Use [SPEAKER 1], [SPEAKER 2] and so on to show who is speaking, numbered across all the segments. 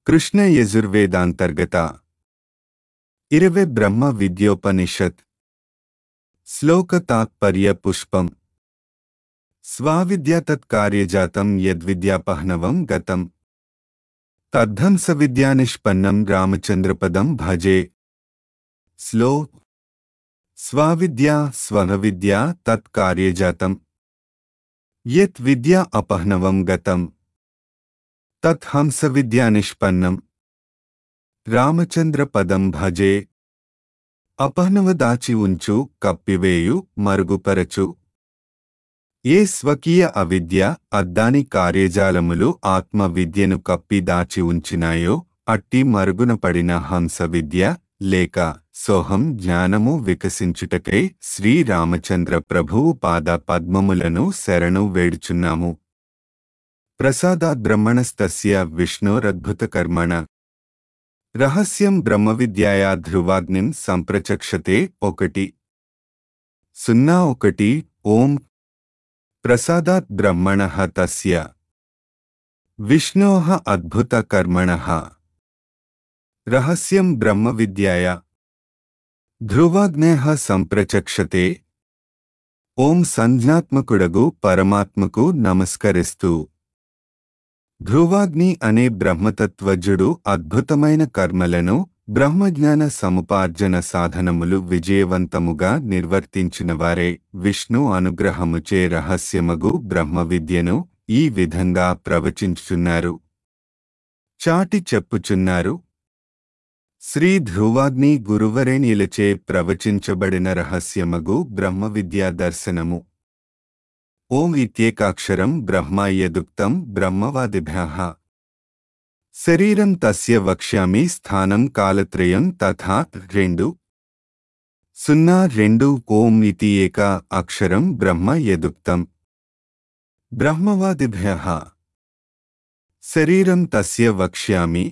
[SPEAKER 1] కృష్ణ యజుర్వేదాంతర్గత ఇరవై బ్రహ్మ విద్యోపనిషత్ శ్లోక తాత్పర్య పుష్పం స్వావిద్యా తత్కార్యజాతం యద్విద్యాపహ్నవం గతం తద్ధంస విద్యానిష్పన్నం రామచంద్రపదం భజే స్లో స్వావిద్యా స్వనవిద్యా తత్కార్యజాతం యత్ విద్యా అపహ్నవం గతం తత్ హంస విద్యానిష్పన్నం రామచంద్ర పదం భజే అపహ్నవ దాచి ఉంచు కప్పివేయు మరుగుపరచు ఏ స్వకీయ అవిద్య అద్దాని కార్యజాలములు ఆత్మ విద్యను కప్పి దాచి ఉంచినాయో అట్టి మరుగున పడిన హంస విద్య లేక సోహం జ్ఞానము వికసించుటకై శ్రీరామచంద్ర ప్రభువు పాద పద్మములను శరణు వేడుచున్నాము ప్రసాదాద్ బ్రహ్మణస్తస్య విష్ణోరద్భుతకర్మణ రహస్యం బ్రహ్మవిద్యాయా ధ్రువాగ్నిం సంప్రచక్షతే ఒకటి సున్నా ఒకటి ఓం ప్రసాదాత్ బ్రహ్మణ తస్య విష్ణో అద్భుతకర్మణ రహస్యం బ్రహ్మవిద్యాయ ధ్రువాగ్నే సంప్రచక్షతే ఓం సంజ్ఞాత్మకుడగు పరమాత్మకు నమస్కరిస్తూ ధ్రువాగ్ని అనే బ్రహ్మతత్వజుడు అద్భుతమైన కర్మలను బ్రహ్మజ్ఞాన సముపార్జన సాధనములు విజయవంతముగా నిర్వర్తించినవారే విష్ణు అనుగ్రహముచే రహస్యమగు బ్రహ్మ విద్యను ఈ విధంగా ప్రవచించుచున్నారు చాటి చెప్పుచున్నారు శ్రీ ధ్రువాగ్ని గురువరేణ్యులచే ప్రవచించబడిన రహస్యమగు బ్రహ్మ విద్యా దర్శనము ఓం ఇత్యేకాక్షరం బ్రహ్మాయదుక్తం బ్రహ్మవాదిభ్యః శరీరం తస్య వక్ష్యామి స్థానం కాలత్రయం తథా రెండు సున్నా రెండు ఓం ఇతి ఏక అక్షరం బ్రహ్మ యదుక్తం బ్రహ్మవాదిభ్యః శరీరం తస్య వక్ష్యామి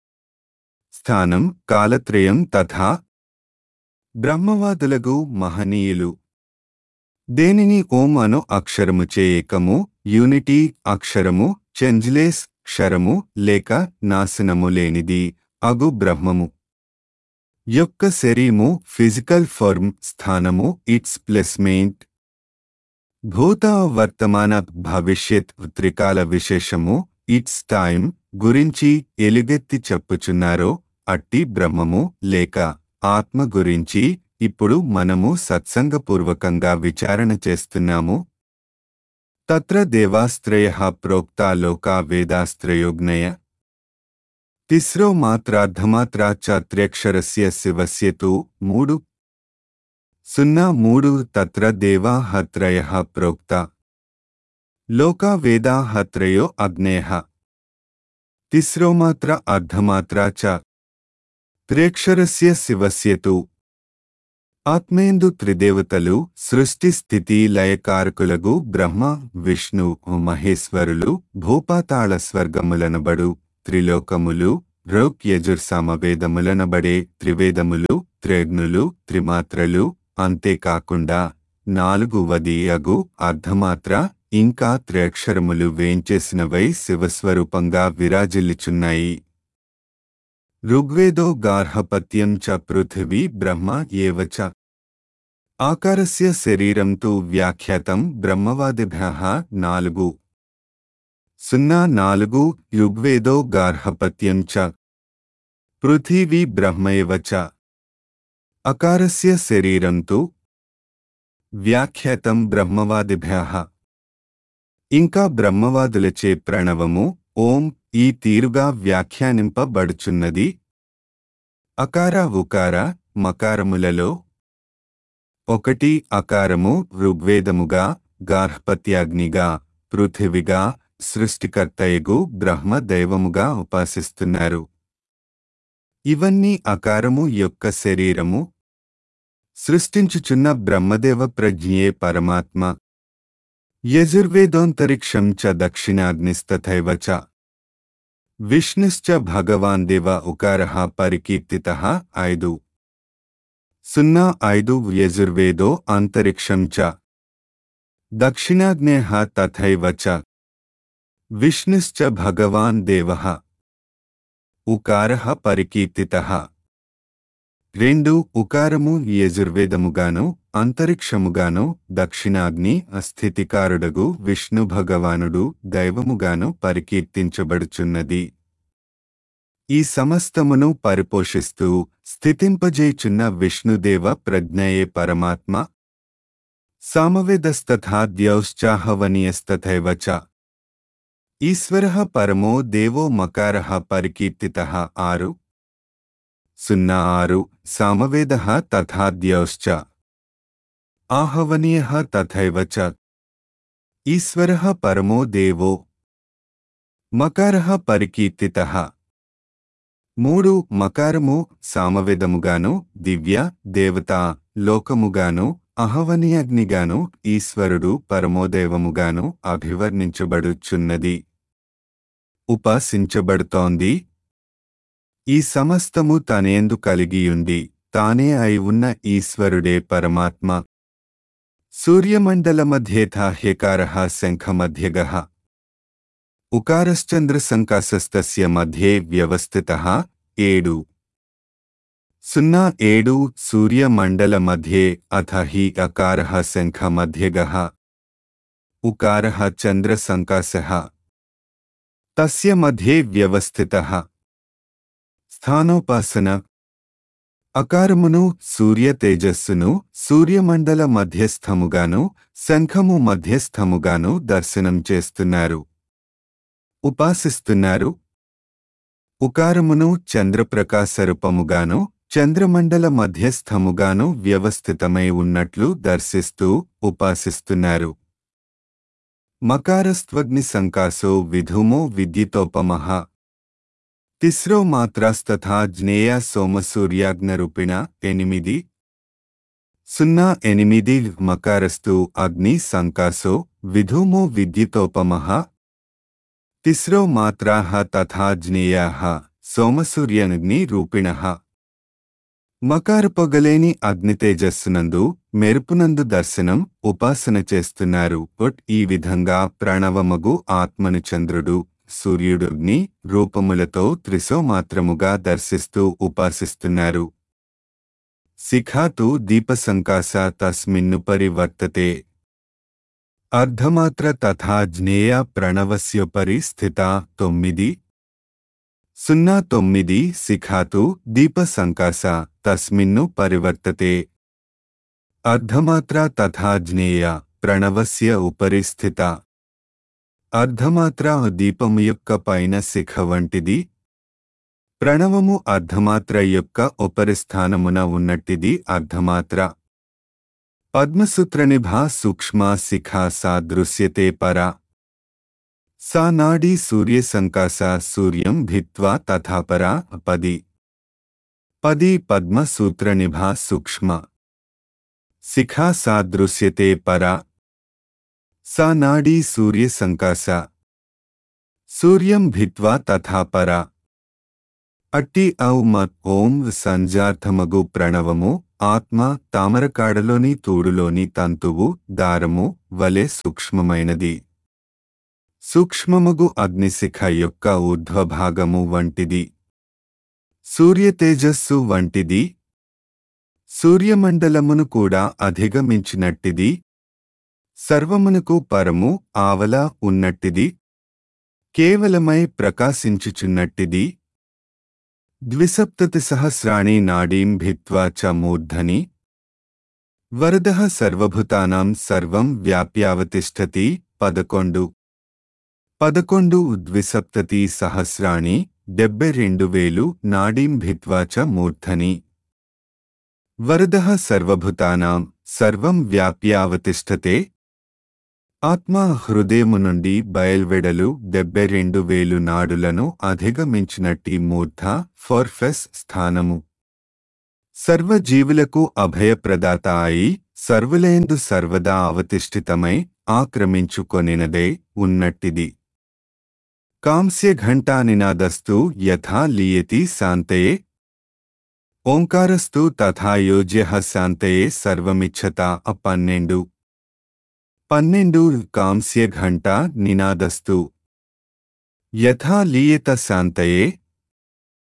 [SPEAKER 1] స్థానం కాలత్రయం తథా బ్రహ్మవాదులగు మహనీయులు దేనిని ఓం అను అక్షరముచే ఏకము యూనిటీ అక్షరము చెంజ్లేస్ క్షరము లేక నాశనము లేనిది అగు బ్రహ్మము యొక్క శరీము ఫిజికల్ ఫార్మ్ స్థానము ఇట్స్ ప్లేస్మెంట్ భూత వర్తమాన భవిష్యత్ త్రికాల విశేషము ఇట్స్ టైం గురించి ఎలుగెత్తి చెప్పుచున్నారో అట్టి బ్రహ్మము లేక ఆత్మ గురించి ఇప్పుడు మనము సత్సంగపూర్వకంగా విచారణ చేస్తున్నాము తత్ర దేవాశ్రయ ప్రోక్తా లోకా వేదాశ్రయోజ్ఞయ తిస్రో మాత్రార్ధమాత్రా చత్ర్యక్షరస్య శివస్య తు మూడు సున్నా మూడు తత్ర దేవా హత్రయ ప్రోక్త లోకా వేదా హత్రయో అగ్నేయ తిస్రో మాత్ర అర్ధమాత్రా చ త్రేక్షరస్య శివస్య తు ఆత్మేందు త్రిదేవతలు సృష్టి స్థితి లయకారకులగు బ్రహ్మ విష్ణు మహేశ్వరులు భూపాతాళ స్వర్గములనబడు త్రిలోకములు రోక్ యజుర్సామవేదములనబడే త్రివేదములు త్రేగ్నులు త్రిమాత్రలు అంతేకాకుండా నాలుగు వది అగు అర్ధమాత్ర ఇంకా త్రేక్షరములు వేంచేసినవై శివస్వరూపంగా విరాజిల్లుచున్నాయి ఋగ్వేదో గార్హపత్యం చ పృథివీ బ్రహ్మ ఏవ చ ఆకారస్య శరీరం తు వ్యాఖ్యాతం బ్రహ్మవాదిభ్యః నాలుగు సున్నా నాలుగు ఋగ్వేదో గార్హపత్యం చ పృథివీ బ్రహ్మ ఏవ చ అకారస్య శరీరం తు వ్యాఖ్యాతం బ్రహ్మవాదిభ్యః ఇంకా బ్రహ్మవాదులచే ప్రణవము ఓం ఈ తీరుగా వ్యాఖ్యానింపబడుచున్నది అకార ఉకార మకారములలో ఒకటి అకారము ఋగ్వేదముగా గార్హపత్యాగ్నిగా పృథివిగా సృష్టికర్తయగు బ్రహ్మ దైవముగా ఉపాసిస్తున్నారు ఇవన్నీ అకారము యొక్క శరీరము సృష్టించుచున్న బ్రహ్మదేవ ప్రజ్ఞయే పరమాత్మ యజుర్వేదోంతరిక్షం చ దక్షిణాగ్నిస్తథైవ చ విష్ణుశ్చ భగవాన్ దేవ ఉకారః పరికీర్తితః ఐదు సున్నా ఐదు యజుర్వేదో అంతరిక్షం చ దక్షిణాగ్నేః తథైవ చ విష్ణుశ్చ భగవాన్ దేవః ఉకారః పరికీర్తితః రెండు ఉకారము యజుర్వేదముగాను అంతరిక్షముగాను దక్షిణాగ్ని అస్థితికారుడగు విష్ణు భగవానుడు దైవముగాను పరికీర్తించబడుచున్నది ఈ సమస్తమును పరిపోషిస్తూ స్థితింపజేయుచున్న విష్ణుదేవ ప్రజ్ఞయే పరమాత్మ సామవేదస్తథాద్యౌశ్చాహవనీయస్తథైవ చ ఈశ్వరః పరమో దేవో మకారः పరికీర్తితः ఆరు సున్నా ఆరు సామవేదः తథాద్యౌశ్చ ఆహవనీయः తథైవ చ ఈశ్వరः పరమో దేవో మకారः పరికీర్తితः మూడు మకారము సామవేదముగాను దివ్య దేవత లోకముగాను అహవనీయగ్నిగాను ఈశ్వరుడు పరమోదేవముగాను అభివర్ణించబడుచున్నది ఉపాసించబడుతోంది ఈ సమస్తము తనేందు కలిగియుండి తానే అయి ఉన్న ఈశ్వరుడే పరమాత్మ సూర్యమండలమధ్యేథా హ్యకారः శంఖమధ్యగः ఉకారశ్చంద్రసంకాశస్తస్య మధ్యే వ్యవస్థితः ఏడు సున్నా ఏడు సూర్యమండల మధ్యే అథ హి అకారः శంఖమధ్యగः ఉకారः చంద్రసంకాశः తస్య మధ్యే వ్యవస్థితः స్థానోపాసన అకారమును సూర్య తేజస్సును సూర్యమండల మధ్యస్థముగాను శంఖము మధ్యస్థముగాను దర్శనం చేస్తున్నారు ఉపాసిస్తున్నారు ఉకారమును చంద్రప్రకాశరూపముగాను చంద్రమండల మధ్యస్థముగాను వ్యవస్థితమై ఉన్నట్లు దర్శిస్తూ ఉపాసిస్తున్నారు మకారస్త్వగ్ని సంకాసో విధూమో విద్యుతోపమః తిస్రో మాత్రాస్తథా జ్ఞేయ సోమసూర్యాగ్నరూపిణ ఎనిమిది సున్నా ఎనిమిది మకారస్తు అగ్ని సంకాసో విధూమో విద్యుతోపమః తిస్రో మాత్రాః తథా జ్ఞేయాః సోమసూర్యనగ్ని రూపిణః మకారపొగలేని అగ్నితేజస్సునందు మెరుపునందు దర్శనం ఉపాసన చేస్తున్నారు బట్ ఈ విధంగా ప్రణవమగు ఆత్మను చంద్రుడు సూర్యుడుగ్ని రూపములతో త్రిసోమాత్రముగా దర్శిస్తూ ఉపాసిస్తున్నారు శిఖాతు దీపసంకాశ తస్మిన్నుపరి వర్తతే అర్ధమాత్ర తథా జ్ఞేయ ప్రణవస్యోపరి స్థిత తొమ్మిది సున్నా తొమ్మిది శిఖాతు దీపసంకాశ తస్మిన్ను పరివర్తతే అర్ధమాత్ర తథా జ్ఞేయ ప్రణవస్య ఉపరి స్థిత అర్ధమాత్ర దీపము యొక్క పైన శిఖ వంటిది ప్రణవము అర్ధమాత్ర యొక్క ఉపరిస్థానమున ఉన్నట్టిది అర్ధమాత్ర పద్మసూత్రనిభా సూక్ష్మా శిఖా సా దృశ్యతే పరా సా నాడీ సూర్యసంకాశ సూర్యం భిత్వా తథాపరా పది పది పద్మసూత్రనిభా సూక్ష్మ శిఖా సా దృశ్యతే పరా సా నాడీ సూర్యసంకాశ సూర్యం భిత్వా తథాపరా అట్టి ఔ మత్ ఓం సంజార్థమగు ప్రణవము ఆత్మ తామరకాడలోని తూడులోని తంతువు దారము వలె సూక్ష్మమైనది సూక్ష్మమగు అగ్నిశిఖ యొక్క ఊర్ధ్వభాగము వంటిది సూర్యతేజస్సు వంటిది సూర్యమండలమును కూడా అధిగమించినట్టిది సర్వమునకు పరము ఆవల ఉన్నట్టిది కేవలమై ప్రకాశించుచున్నట్టిది ద్విసప్తతి సహస్రాణి నాడీం భిత్వా చ మూర్ధని వరదః సర్వభూతానాం సర్వం వ్యాప్యావతిష్టతి పదకొండు పదకొండు ద్విసప్తతి సహస్రాణి డెబ్బై రెండు వేలు నాడీం భిత్వా చ మూర్ధని వరదః సర్వభూతానాం సర్వం వ్యాప్యావతిష్టతే ఆత్మ హృదయము నుండి బయల్వెడలు డెబ్బై రెండు వేలు నాడులను అధిగమించినట్టి మూర్ధ ఫోర్ఫెస్ స్థానము సర్వజీవులకు అభయప్రదాత అయి సర్వులేందు సర్వదా అవతిష్ఠితమై ఆక్రమించుకొనినదే ఉన్నట్టిది కాంస్య ఘంటా నినాదస్తు యథా లీయతి శాంతయే ఓంకారస్తు తథా యోజ్య శాంతయే సర్వమిచ్చత పన్నెండు పన్నెండు కాంస్య ఘంట నినాదస్తు యథా లీయత శాంతయే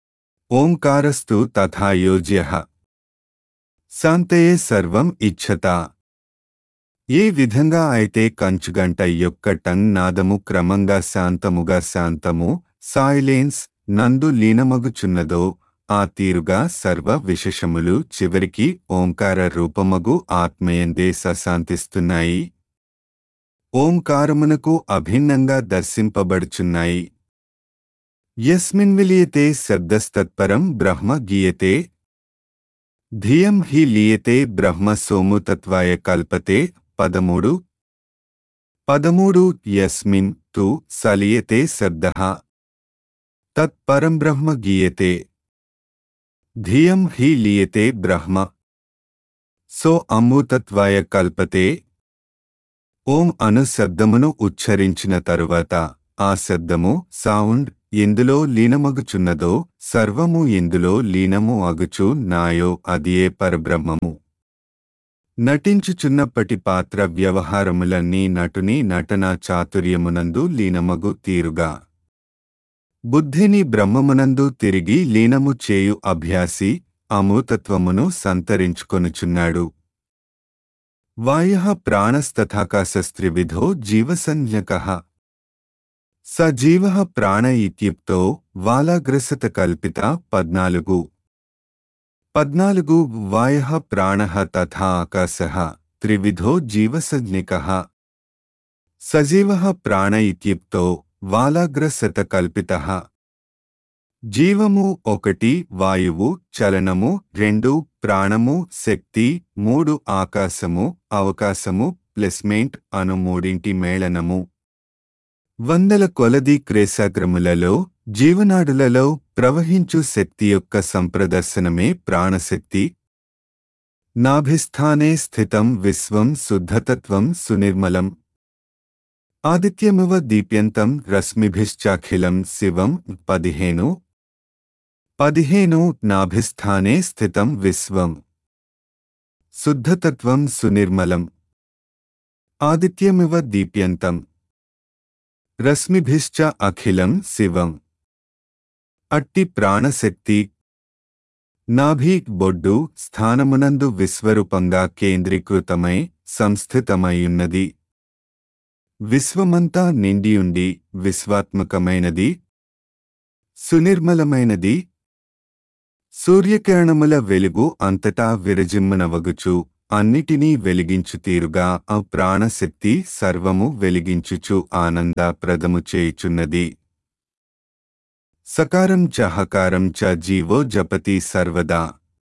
[SPEAKER 1] ఓంకారస్తు తథా యోజ్యః శాంతయే సర్వం ఇచ్చత ఏ విధంగా అయితే కంచుగంట యొక్క టంగ్ నాదము క్రమంగా శాంతముగా శాంతము సైలెన్స్ నందు లీనమగుచున్నదో ఆ తీరుగా సర్వ విశేషములు చివరికి ఓంకార రూపమగు ఆత్మయందే సశాంతిస్తున్నాయి ఓంకారమునకు అభిన్నంగా దర్శింపబడుచున్నాయి యస్మిన్ విలీయతే శబ్దస్తత్పరం బ్రహ్మ గీయతే ధియం హి లీయతే బ్రహ్మ సోముతత్వాయ కల్పతే పదమూడు పదమూడు యస్మిన్ తు సలీయతే శబ్ద తత్పరం బ్రహ్మ గీయతే ధియం హి లీయతే బ్రహ్మ సో అమూతత్వాయ కల్పతే ఓం అను శబ్దమును ఉచ్చరించిన తరువాత ఆ శబ్దము సౌండ్ ఎందులో లీనమగుచున్నదో సర్వము ఎందులో లీనము అగుచు నాయో అదియే పరబ్రహ్మము నటించుచున్నప్పటి పాత్ర వ్యవహారములన్నీ నటుని నటనా చాతుర్యమునందు లీనమగు తీరుగా బుద్ధిని బ్రహ్మమునందు తిరిగి లీనము చేయు అభ్యాసి అమూతత్వమును సంతరించుకొనుచున్నాడు వాయ ప్రాణస్తథాకాశస్త్రివిధో జీవసంజ్ఞక స జీవ ప్రాణ ఇత్యుక్తో వాలాగ్రసత కల్పిత పద్నాలుగు పద్నాలుగు వాయ ప్రాణ తథా ఆకాశ త్రివిధో జీవసజ్ఞిక సజీవ ప్రాణ ఇత్యుక్తో వాలాగ్రసత కల్పిత జీవము ఒకటి వాయువు చలనము రెండు ప్రాణము శక్తి మూడు ఆకాశము అవకాశము ప్లేస్మెంట్ అను మూడింటి మేళనము వందల కొలది క్రేసాగ్రములలో జీవనాడులలో ప్రవహించు శక్తి యొక్క సంప్రదర్శనమే ప్రాణశక్తి నాభిస్థానే స్థితం విశ్వం శుద్ధతత్వం సునిర్మలం ఆదిత్యమివ దీప్యంతం రశ్మిభిశ్చాఖిలం శివం పదిహేను పదిహేను నాభిస్థానే స్థితం విశ్వం శుద్ధతత్వం సునిర్మలం ఆదిత్యమివ దీప్యంతం రశ్మిభిశ్చ అఖిలం శివం అట్టి ప్రాణశక్తి నాభి బొడ్డు స్థానమునందు విశ్వరూపంగా కేంద్రీకృతమై సంస్థితమైయున్నది విశ్వమంతా నిండియుండి విశ్వాత్మకమైనది సునిర్మలమైనది సూర్యకిరణముల వెలుగు అంతటా విరజిమ్మనవగుచు అన్నిటినీ వెలిగించు తీరుగా ఆ ప్రాణశక్తి సర్వము వెలిగించుచు ఆనందప్రదము చేయుచున్నది సకారం చ హకారం చ జీవో జపతి సర్వదా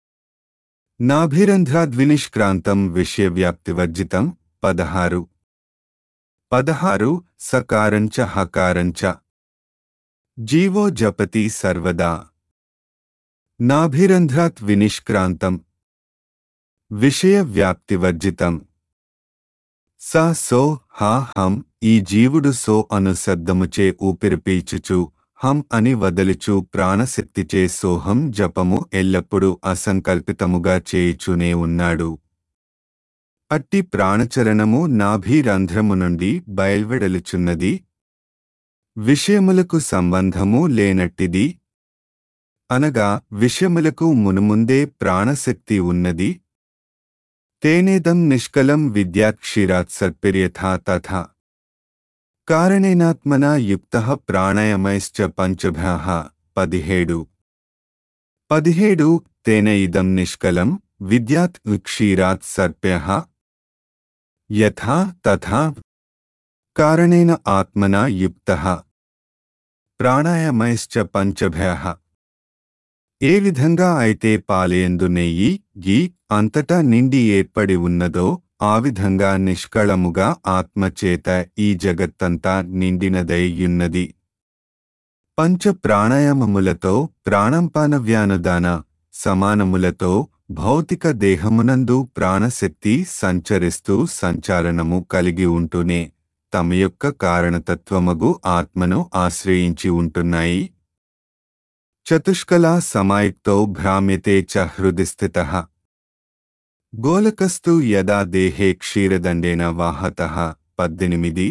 [SPEAKER 1] నాభిరంధ్రాద్వినిష్క్రాంతం విషయవ్యాప్తివర్జితం పదహారు పదహారు సకారంచ హకారంచ జీవో జపతి సర్వదా నాభిరంధ్రాత్ వినిష్క్రాంతం విషయ వ్యాప్తివర్జితం సా సో హా హం ఈ జీవుడు సో అను శబ్దముచే ఊపిరి పీల్చుచు హం అని వదలుచు ప్రాణశక్తిచే సోహం జపము ఎల్లప్పుడూ అసంకల్పితముగా చేయుచునే ఉన్నాడు అట్టి ప్రాణచరణము నాభీరంధ్రము నుండి బయల్వెడలుచున్నది విషయములకు సంబంధము లేనట్టిది అనగా విషయములకు మునుముందే ప్రాణశక్తి ఉన్నది తేనేదం నిష్కలం విద్యాక్షీరాత్ సత్పిర్యథా తథా కారణేనాత్మనా యుక్త ప్రాణాయామైశ్చ పంచభ్యాః పదిహేడు పదిహేడు తేన ఇదం నిష్కలం విద్యాత్ క్షీరాత్ సర్ప్యః యథా తథా కారణేన ఆత్మనా యుక్తః ప్రాణాయామైశ్చ పంచభ్యాః ఏ విధంగా అయితే పాలయందు నెయ్యి గీ అంతటా నిండి ఏర్పడి ఉన్నదో ఆ విధంగా నిష్కళముగా ఆత్మచేత ఈ జగత్తంతా నిండినదయ్యున్నది పంచ ప్రాణాయామములతో ప్రాణంపానవ్యానుదాన సమానములతో భౌతిక దేహమునందు ప్రాణశక్తి సంచరిస్తూ సంచారణము కలిగి ఉంటూనే తమ యొక్క కారణతత్వమగు ఆత్మను ఆశ్రయించి ఉంటున్నాయి చతుష్కలా సమాయుక్తో భ్రామ్యతే చ హృది స్థితః గోలకస్తు యదా దేహే క్షీరదండేన వాహత పద్దెనిమిది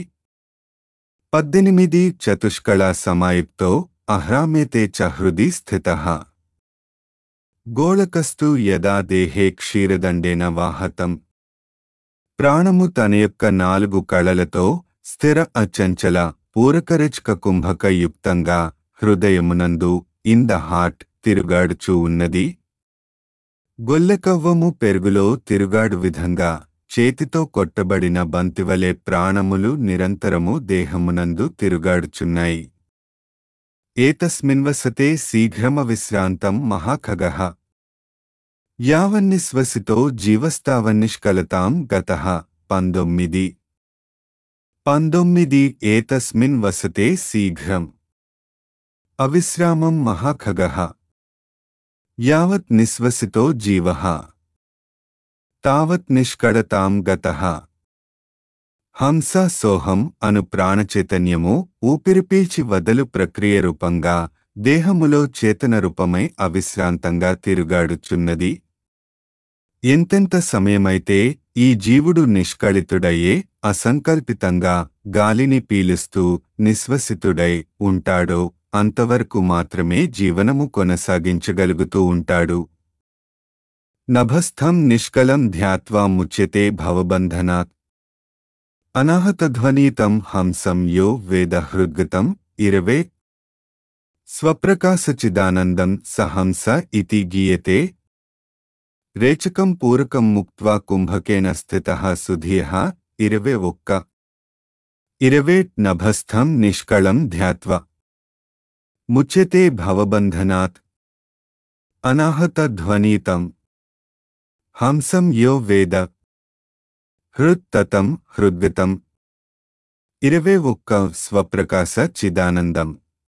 [SPEAKER 1] పద్దెనిమిది చతుష్కళా సమాయుక్తో అహ్రామ్యతే చ హృది స్థితః గోళకస్తు యదా దేహే క్షీరదండేన వాహతం ప్రాణము తన యొక్క నాలుగు కళలతో స్థిర అచంచల పూరకరచక కుంభక యుక్తంగా హృదయమునందు ఇన్ ద హార్ట్ తిరుగాడుచూ ఉన్నది గొల్లెకవ్వము పెరుగులో తిరుగాడు విధంగా చేతితో కొట్టబడిన బంతివలే ప్రాణములు నిరంతరము దేహమునందు తిరుగాడుచున్నాయి ఏతస్మిన్వసతే శీఘ్రమ విశ్రాంతం మహాఖగః యావన్నిశ్వసితో జీవస్తావన్నిష్కలతాం గతః పంతొమ్మిది పంతొమ్మిది ఏతస్మిన్ వసతే శీఘ్రం అవిశ్రామం మహాఖగః యావత్ నిశ్వసితో జీవః తావత్ నిష్కడతాం గతః హంస సోహం అను ప్రాణచైతన్యము ఊపిరి పీల్చి వదలు ప్రక్రియ రూపంగా దేహములో చేతన రూపమై అవిశ్రాంతంగా తిరుగాడుచున్నది ఎంతెంత సమయమైతే ఈ జీవుడు నిష్కళితుడయ్యే అసంకల్పితంగా గాలిని పీలుస్తూ నిశ్వసితుడై ఉంటాడో అంతవరకు మాత్రమే జీవనము కొనసాగించగలుగుతూ ఉంటాడు నభస్థం నిష్కలం ధ్యాత్వా ముచ్యతే భవబంధనాత్ అనాహతధ్వనీతం హంసం యో వేద హృద్గతం ఇరవే స్వప్రకాశచిదానందం సహంస ఇతి గీయతే రేచకం పూరకం ముక్త్వా కుంభకేన స్థితః సుధీయః ఇరవే ఒక్క ఇరవే నభస్థం నిష్కళం ధ్యాత్వా ముచ్యతే భవబంధనాత్ అనాహతధ్వనీతం హంసం యో వేద హృత్తతం హృద్గతం ఇరవే ఒక్క స్వప్రకాశ చిదానందం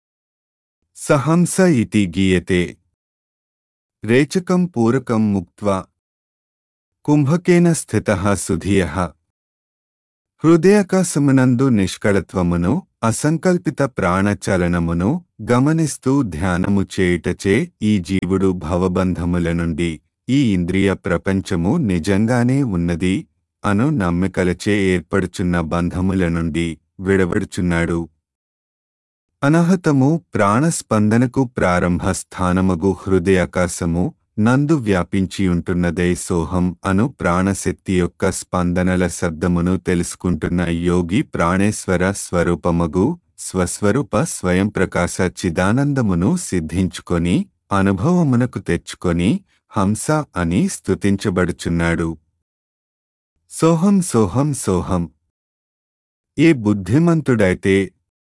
[SPEAKER 1] సహంస ఇతి గీయతే రేచకం పూరకం ముక్త్వా కుంభకేన స్థితః సుధియః హృదయాకాశమునందు నిష్కళత్వమును అసంకల్పిత ప్రాణచలనమును గమనిస్తూ ధ్యానము చేయుటచే ఈ జీవుడు భవబంధముల నుండి ఈ ఇంద్రియ ప్రపంచము నిజంగానే ఉన్నది అను నమ్మికలచే ఏర్పడుచున్న బంధముల నుండి విడవడుచున్నాడు అనహతము ప్రాణస్పందనకు ప్రారంభ స్థానమగు హృదయాకాశము నందు వ్యాపించియుంటున్నదే సోహం అను ప్రాణశక్తి యొక్క స్పందనల శబ్దమును తెలుసుకుంటున్న యోగి ప్రాణేశ్వర స్వరూపమగు స్వస్వరూప స్వయం ప్రకాశ చిదానందమును సిద్ధించుకొని అనుభవమునకు తెచ్చుకొని హంస అని స్తుతించబడుచున్నాడు సోహం సోహం సోహం ఏ బుద్ధిమంతుడైతే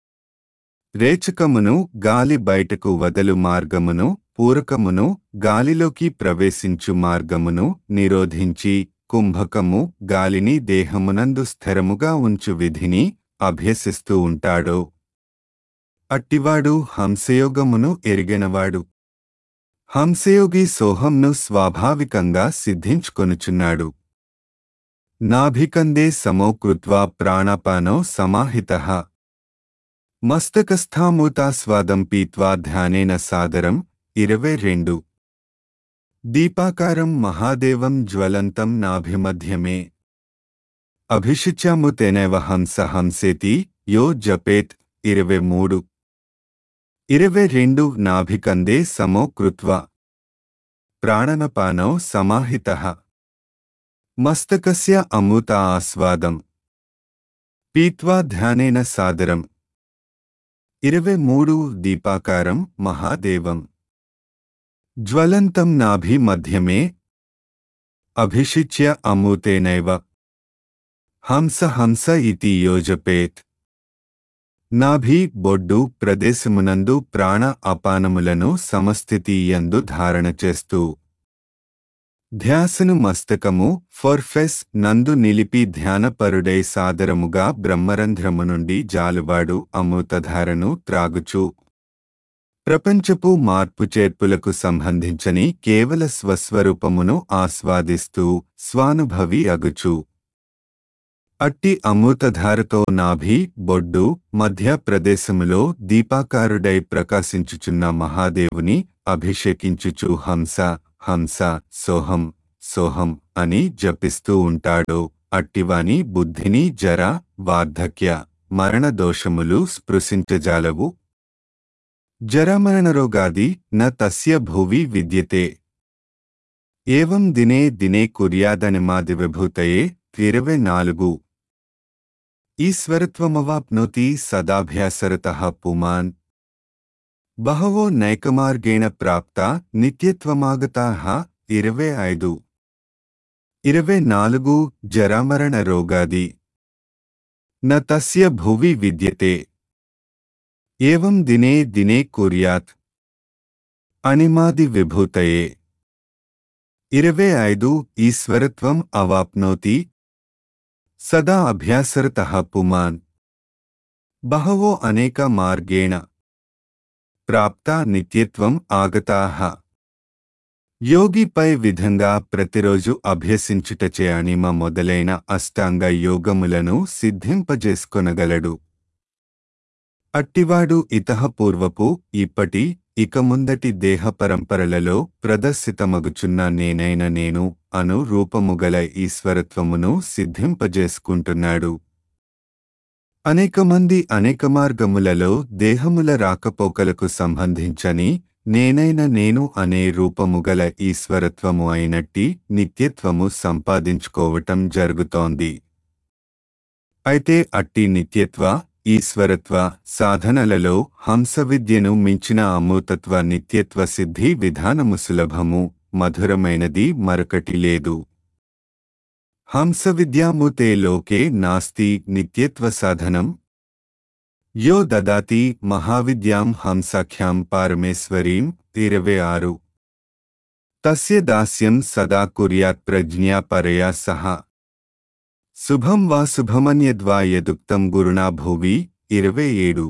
[SPEAKER 1] రేచకమును గాలి బయటకు వదలు మార్గమును పూరకమును గాలిలోకి ప్రవేశించు మార్గమును నిరోధించి కుంభకము గాలిని దేహమునందు స్థిరముగా ఉంచు విధిని అభ్యసిస్తూ ఉంటాడో అట్టివాడు హంసయోగమును ఎరిగినవాడు హంసయోగి సోహంను స్వాభావికంగా సిద్ధించుకొనుచున్నాడు నాభికందే సమోకృత్వా ప్రాణాపానో సమాహితః మస్తకస్థామూతాస్వాదం పీత్వా ధ్యానేన సాదరం ఇరవై రెండు దీపాకారం మహాదేవం జ్వలంతం నాభిమధ్యమే అభిషిచ్యాముతేనైవ హంస హంసేతి యో జపేత్ ఇరవై మూడు ఇరవై రెండు నాభికందే సమో కృత్వా ప్రాణనపానౌ సమాహితః మస్తకస్య అమృత ఆస్వాదం పీత్వా ధ్యానేన సాదరం ఇరవై మూడు దీపాకారం మహాదేవం జ్వలంతం నాభి మధ్యమే అభిషిచ్య అమూతేనైవ హంస హంస ఇతి యోజపేత్ నాభి బొడ్డు ప్రదేశమునందు ప్రాణ అపానములను సమస్థితియందు ధారణ చేస్తూ ధ్యాసను మస్తకము ఫొర్ఫెస్ నందు నిలిపి ధ్యానపరుడై సాదరముగా బ్రహ్మరంధ్రము నుండి జాలువాడు అమృతధారను త్రాగుచు ప్రపంచపు మార్పు చేర్పులకు సంబంధించని కేవల స్వస్వరూపమును ఆస్వాదిస్తూ స్వానుభవి అగుచు అట్టి అమృతధారతో నాభి బొడ్డు మధ్య ప్రదేశములో దీపాకారుడై ప్రకాశించుచున్న మహాదేవుని అభిషేకించుచు హంస హంస సోహం సోహం అని జపిస్తూ ఉంటాడో అట్టివాని బుద్ధిని జర వార్ధక్య మరణ దోషములు స్పృశించజాలవు జరమరణరోగాది న తస్య భువి విద్యతే ఏవం దినే దినే కుర్యాదనిమాదివిభూతయే ఇరవై నాలుగు ఈశ్వరత్వమవాప్నోతి సదాభ్యాసరత పుమాన్ బహవో నైకమార్గేణ ప్రాప్త నిత్యత్వమాగతా ఇరవై ఐదు ఇరవై నాలుగు జరామరణ రోగాది న తస్య భువి విద్యతే ఏవం దినే దినే కుర్యాత్ అనిమాది విభూతయే ఇరవై ఐదు ఈశ్వరత్వం అవాప్నోతి సదా అభ్యాసరత పుమాన్ బహవో అనేక మార్గేణ ప్రాప్త నిత్యత్వం ఆగతాహ యోగిపై విధంగా ప్రతిరోజు అభ్యసించుటచే అణిమ మొదలైన అష్టాంగ యోగములను సిద్ధింపజేసుకొనగలడు అట్టివాడు ఇతః పూర్వపు ఇప్పటి ఇక ముందటి దేహ పరంపరలలో ప్రదర్శితమగుచున్న నేనైన నేను అను రూపముగల ఈశ్వరత్వమును సిద్ధింపజేసుకుంటున్నాడు అనేక మంది అనేక మార్గములలో దేహముల రాకపోకలకు సంబంధించని నేనైన నేను అనే రూపముగల ఈశ్వరత్వము అయినట్టి నిత్యత్వము సంపాదించుకోవటం జరుగుతోంది అయితే అట్టి నిత్యత్వ ఈశ్వరత్వ సాధనలలో హంస విద్యను మించిన అమూతత్వ నిత్యత్వ సిద్ధి విధానము సులభము మధురమైనది మరొకటి లేదు హంస విద్యాముతే లోకే నాస్తి నిత్యత్వ సాధనం యో దదాతి మహావిద్యాం హంసాఖ్యాం పారమేశ్వరీం ఇరవై ఆరు తస్య దాస్యం సదా కుర్యాత్ ప్రజ్ఞా పరయా సహ శుభం వా శుభమన్యద్వా యదుక్తం గురుణా భువి ఇరవై ఏడు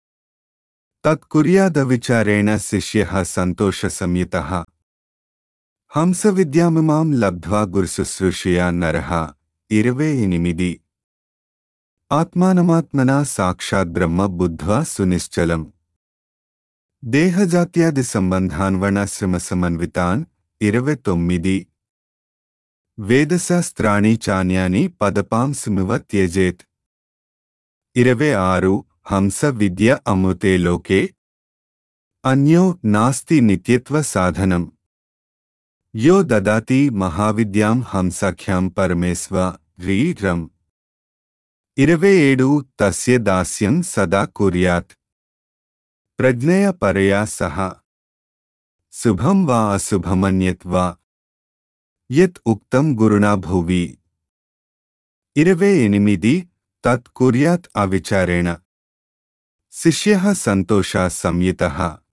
[SPEAKER 1] తత్కుర్యాద విచారేణ శిష్య సంతోష సంయుత హంస విద్యామిమాం లబ్ధ్వా గురుశుశ్రూషయా నరః ఇరవై ఎనిమిది ఆత్మానమాత్మనా సాక్షాత్ బ్రహ్మ బుద్ధ్వా సునిశ్చలం దేహజాత్యాది సంబంధాన్వణాశ్రమ సమన్వితాన్ ఇరవై తొమ్మిది వేదశాస్త్రాణి చాన్యాని పదపాంసుమివ త్యజేత్ ఇరవై ఆరు హంస విద్య అమృతే లోకే అన్యో నాస్తి నిత్యత్వ సాధనం యో దదాతి మహావిద్యాం హంసాఖ్యాం పరమేశ్వ రీరం ఇరవై ఏడు తస్య దాస్యం సదా కుర్యాత్ ప్రజ్ఞయ పరయా సహ శుభం వా అశుభమన్యత్ వా యత్ ఉక్తం గురుణా భువి ఇరవై ఎనిమిది తత్ కుర్యాత్ అవిచారేణ శిష్య సంతోష సంయుత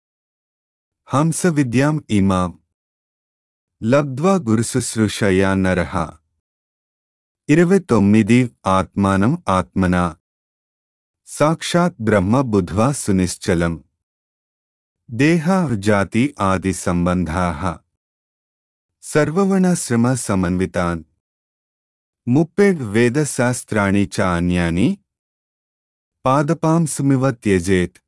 [SPEAKER 1] హంస విద్యాం ఇమాం లబ్ధ్వా గురుశుశ్రూషయా నరః ఇరవై తొమ్మిది ఆత్మానం ఆత్మనా సాక్షాత్ బ్రహ్మ బుధ్వా సునిశ్చలం దేహ జాతి ఆది సంబంధాః సర్వవర్ణాశ్రమ సమన్వితాన్ ముప్పై వేదశాస్త్రాణి చ అన్యాని పాదపాంసుమివ త్యజేత్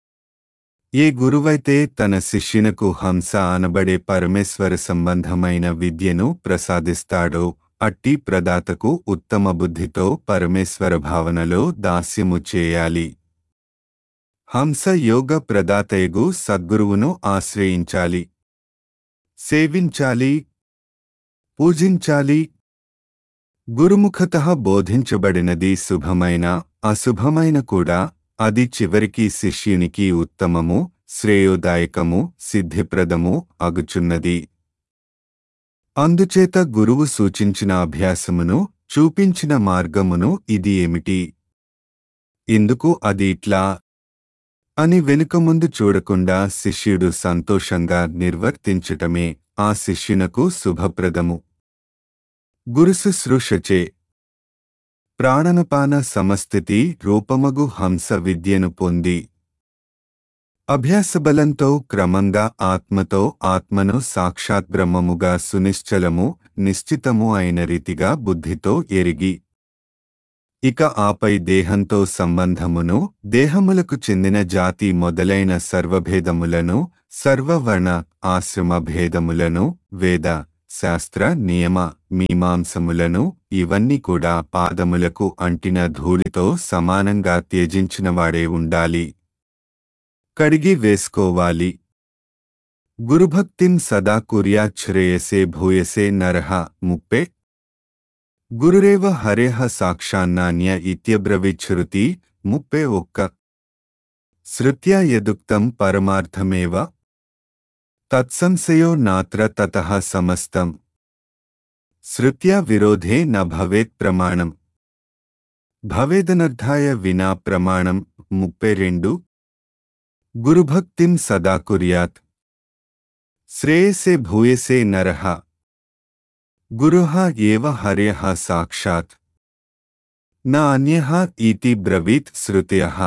[SPEAKER 1] ఏ గురువైతే తన శిష్యునకు హంస అనబడే పరమేశ్వర సంబంధమైన విద్యను ప్రసాదిస్తాడో అట్టి ప్రదాతకు ఉత్తమ బుద్ధితో పరమేశ్వర భావనలో దాస్యము చేయాలి హంస యోగ ప్రదాతయగు సద్గురువును ఆశ్రయించాలి సేవించాలి పూజించాలి గురుముఖత బోధించబడినది శుభమైన అశుభమైన కూడా అది చివరికి శిష్యునికి ఉత్తమము శ్రేయోదాయకము సిద్ధిప్రదము అగుచున్నది అందుచేత గురువు సూచించిన అభ్యాసమును చూపించిన మార్గమును ఇది ఏమిటి ఇందుకు అది ఇట్లా అని వెనుక ముందు చూడకుండా శిష్యుడు సంతోషంగా నిర్వర్తించటమే ఆ శిష్యునకు శుభప్రదము గురుశుశ్రూషచే ప్రాణనపాన సమస్థితి రూపమగు హంస విద్యను పొంది అభ్యాసబలంతో క్రమంగా ఆత్మతో ఆత్మను సాక్షాత్ బ్రహ్మముగా సునిశ్చలము నిశ్చితము అయిన రీతిగా బుద్ధితో ఎరిగి ఇక ఆపై దేహంతో సంబంధమును దేహములకు చెందిన జాతి మొదలైన సర్వభేదములను సర్వవర్ణ ఆశ్రమ భేదములను వేద శాస్త్ర నియమ మీమాంసములను ఇవన్నీ కూడా పాదములకు అంటిన ధూళితో సమానంగా త్యజించినవాడే ఉండాలి కడిగి వేసుకోవాలి గురుభక్తిం సదా కుర్యాచ్ఛ్రేయసే భూయసే నరః ముప్పే గురురేవ హరేహ సాక్షాన్నాన్య ఇత్యబ్రవిచ్ఛృతి ముప్పే ఒక్క శృత్యా యదుక్తం పరమార్థమేవ తత్సంశయో నాత్ర తతః సమస్తం శృత్యా విరోధే న భవేత్ ప్రమాణం భవేదనర్థాయ వినా ప్రమాణం ముప్పై రెండు గురుభక్తిం సదా కుర్యాత్ శ్రేయసే భూయసే నరః గురుః ఏవ హర్యః సాక్షాత్ న అన్యః ఇతి బ్రవీత్ శృతయః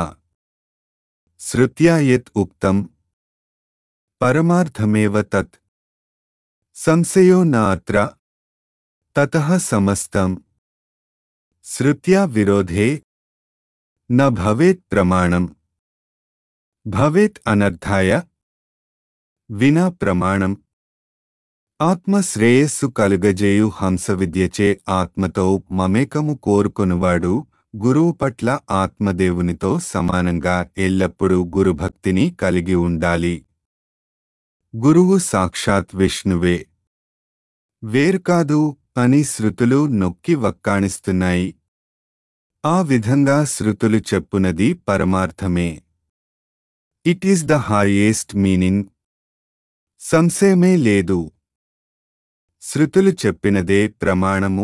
[SPEAKER 1] శృత్యా యత్ ఉక్తం పరమార్థమేవ తత్ సంశయో న అత్ర తతః సమస్తం శృత్యా విరోధే న భవేత్ ప్రమాణం భవేత్ అనర్థాయ వినా ప్రమాణం ఆత్మశ్రేయస్సు కలుగజేయు హంస విద్యచే ఆత్మతో మమేకము కోరుకొనువాడు గురువు పట్ల ఆత్మదేవునితో సమానంగా ఎల్లప్పుడూ గురుభక్తిని కలిగి ఉండాలి గురువు సాక్షాత్ విష్ణువే వేరు కాదు అని శృతులు నొక్కి వక్కాణిస్తున్నాయి ఆ విధంగా శృతులు చెప్పునది పరమార్థమే it is the highest meaning సంశయమే లేదు శృతులు చెప్పినదే ప్రమాణము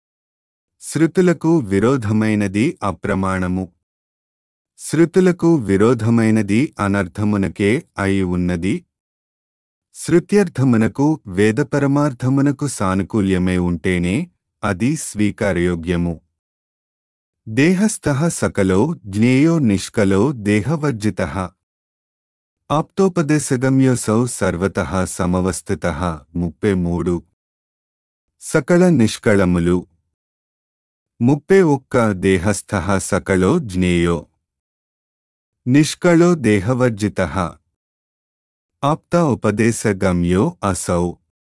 [SPEAKER 1] శృతులకు విరోధమైనది అప్రమాణము శృతులకు విరోధమైనది అనర్థమునకే అయి ఉన్నది శృత్యర్థమునకు వేదపరమార్థమునకు సానుకూల్యమే ఉంటేనే అది స్వీకారయోగ్యము దేహస్థ సకలో జ్ఞేయో నిష్కలో దేహవర్జిత ఆప్తోపదేశగమ్యోసౌ సర్వత సమవస్థిత ముప్పై మూడు సకల నిష్కళములు ముప్పై ఒక్క దేహస్థ సకలో జ్ఞేయో నిష్కళో దేహవర్జిత ఆప్త ఉపదేశగమ్యో అసౌ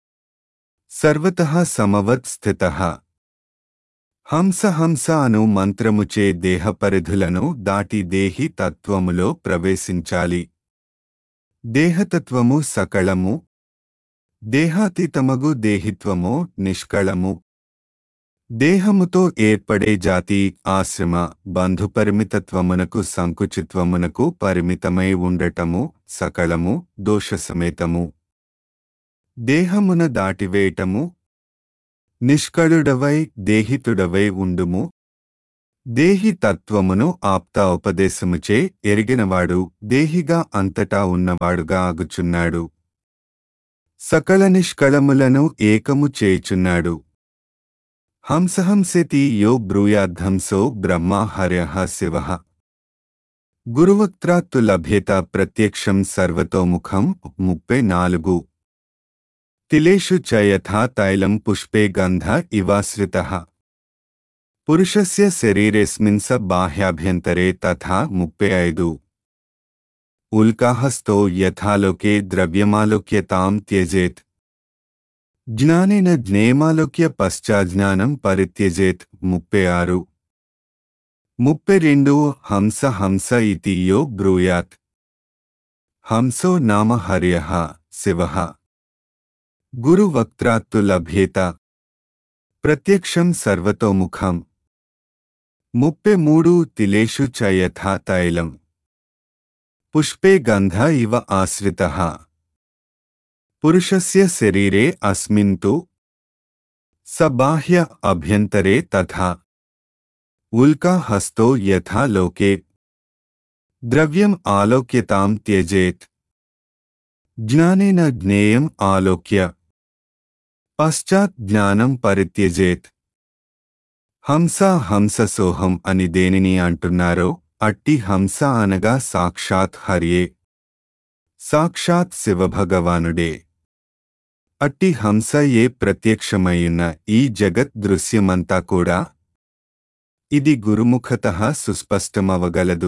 [SPEAKER 1] సర్వత సమవత్ స్థిత హంస హంస అను మంత్రముచే దేహ పరిధులను దాటి దేహి తత్వములో ప్రవేశించాలి దేహతత్వము సకళము దేహాతీతమగు దేహిత్వము నిష్కళము దేహముతో ఏర్పడే జాతి ఆశ్రమ బంధుపరిమితత్వమునకు సంకుచిత్వమునకు పరిమితమై ఉండటము సకళము దోషసమేతము దేహమున దాటివేయటము నిష్కళుడవై దేహితుడవై ఉండుము దేహి తత్వమును ఆప్త ఉపదేశముచే ఎరిగినవాడు దేహిగా అంతటా ఉన్నవాడుగా ఆగుచున్నాడు సకల నిష్కళములను ఏకము చేయుచున్నాడు హంసహంసేతి యో బ్రూయాద్ధంసో బ్రహ్మ హర్యః శివః గురువక్త్రాత్తు లభ్యత ప్రత్యక్షం సర్వతోముఖం ముప్పై నాలుగు తిలేషు చ యథా తైలం పుష్పే గంధ ఇవాశ్రితః పురుషస్య శరీరేస్మిన్ స బాహ్యాభ్యంతరే తథా ముప్పై ఐదు ఉల్కాహస్తో యథాలోకే ద్రవ్యమాలోక్యతాం త్యజేత్ జ్ఞానేన జ్ఞేయమాలోక్య పశ్చాజ్ఞానం పరిత్యజేత్ ముప్పై ఆరు ముప్పై రెండు హంస హంస ఇతి యో బ్రూయాత్ హంసో నామ హర్యః శివః గురువక్త్రాత్తు లభ్యేత ప్రత్యక్షం సర్వతోముఖం ముప్పై మూడు తిలేషు చ యథా తైలం పుష్పే గంధ ఇవ ఆశ్రితః పురుషస్య శరీరే అస్మిన్ తు స బాహ్య అభ్యంతరే తథా ఉల్కా హస్తో యథా లోకే ద్రవ్యం ఆలోక్యతాం త్యజేత్ జ్ఞానేన జ్ఞేయం ఆలోక్య పశ్చాత్ జ్ఞానం పరిత్యజేత్ హంస హంస సోహం అని దేనిని అంటున్నారో అట్టి హంస అనగా సాక్షాత్ హర్యే సాక్షాత్ శివభగవానుడే అట్టి హంస ఏ ప్రత్యక్షమయ్యున్న ఈ జగత్ దృశ్యమంతా కూడా ఇది గురుముఖత సుస్పష్టమవగలదు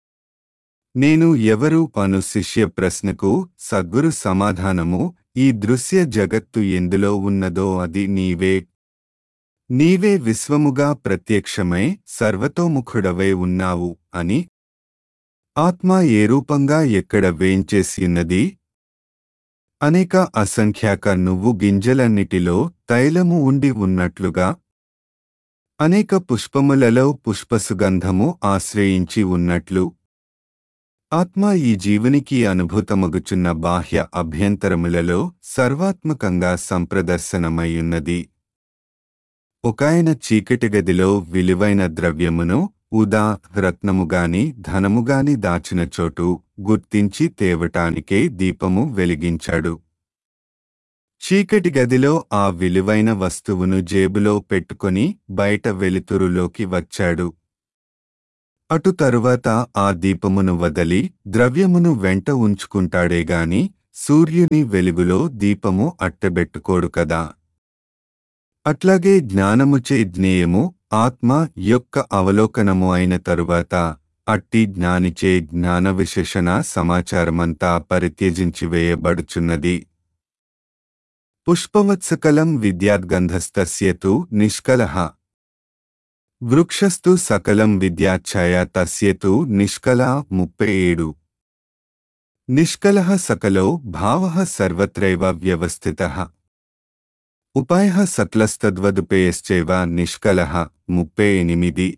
[SPEAKER 1] నేను ఎవరు పను శిష్య ప్రశ్నకు సద్గురు సమాధానము ఈ దృశ్య జగత్తు ఎందులో ఉన్నదో అది నీవే నీవే విశ్వముగా ప్రత్యక్షమై సర్వతోముఖుడవై ఉన్నావు అని ఆత్మ ఏ రూపంగా ఎక్కడ వేంచేసియున్నది అనేక అసంఖ్యాక నువ్వు గింజలన్నిటిలో తైలము ఉండి ఉన్నట్లుగా అనేక పుష్పములలో పుష్పసుగంధము ఆశ్రయించి ఉన్నట్లు ఆత్మ ఈ జీవునికి అనుభూతమగుచున్న బాహ్య అభ్యంతరములలో సర్వాత్మకంగా సంప్రదర్శనమయ్యున్నది ఒకాయన చీకటి గదిలో విలువైన ద్రవ్యమును ఉదా రత్నముగాని ధనముగాని దాచిన చోటు గుర్తించి తేవటానికే దీపము వెలిగించాడు చీకటి గదిలో ఆ విలువైన వస్తువును జేబులో పెట్టుకొని బయట వెలుతురులోకి వచ్చాడు అటు తరువాత ఆ దీపమును వదలి ద్రవ్యమును వెంట ఉంచుకుంటాడేగాని సూర్యుని వెలుగులో దీపము అట్టబెట్టుకోడు కదా అట్లాగే జ్ఞానముచే జ్ఞేయము ఆత్మ యొక్క అవలోకనము అయిన తరువాత అట్టి జ్ఞానిచే జ్ఞాన విశేషణ సమాచారమంతా పరిత్యజించి వేయబడుచున్నది పుష్పవత్సకలం విద్యాద్గంధస్తస్యతు నిష్కలః వృక్షస్తు సకలం విద్యాఛాయ తస్యతు నిష్కల ముప్పై ఏడు నిష్కలః సకలో భావః సర్వత్రైవ వ్యవస్థితః ఉపాయః సకలస్తద్వదుపేయశ్చైవ నిష్కలః ముప్పై ఎనిమిది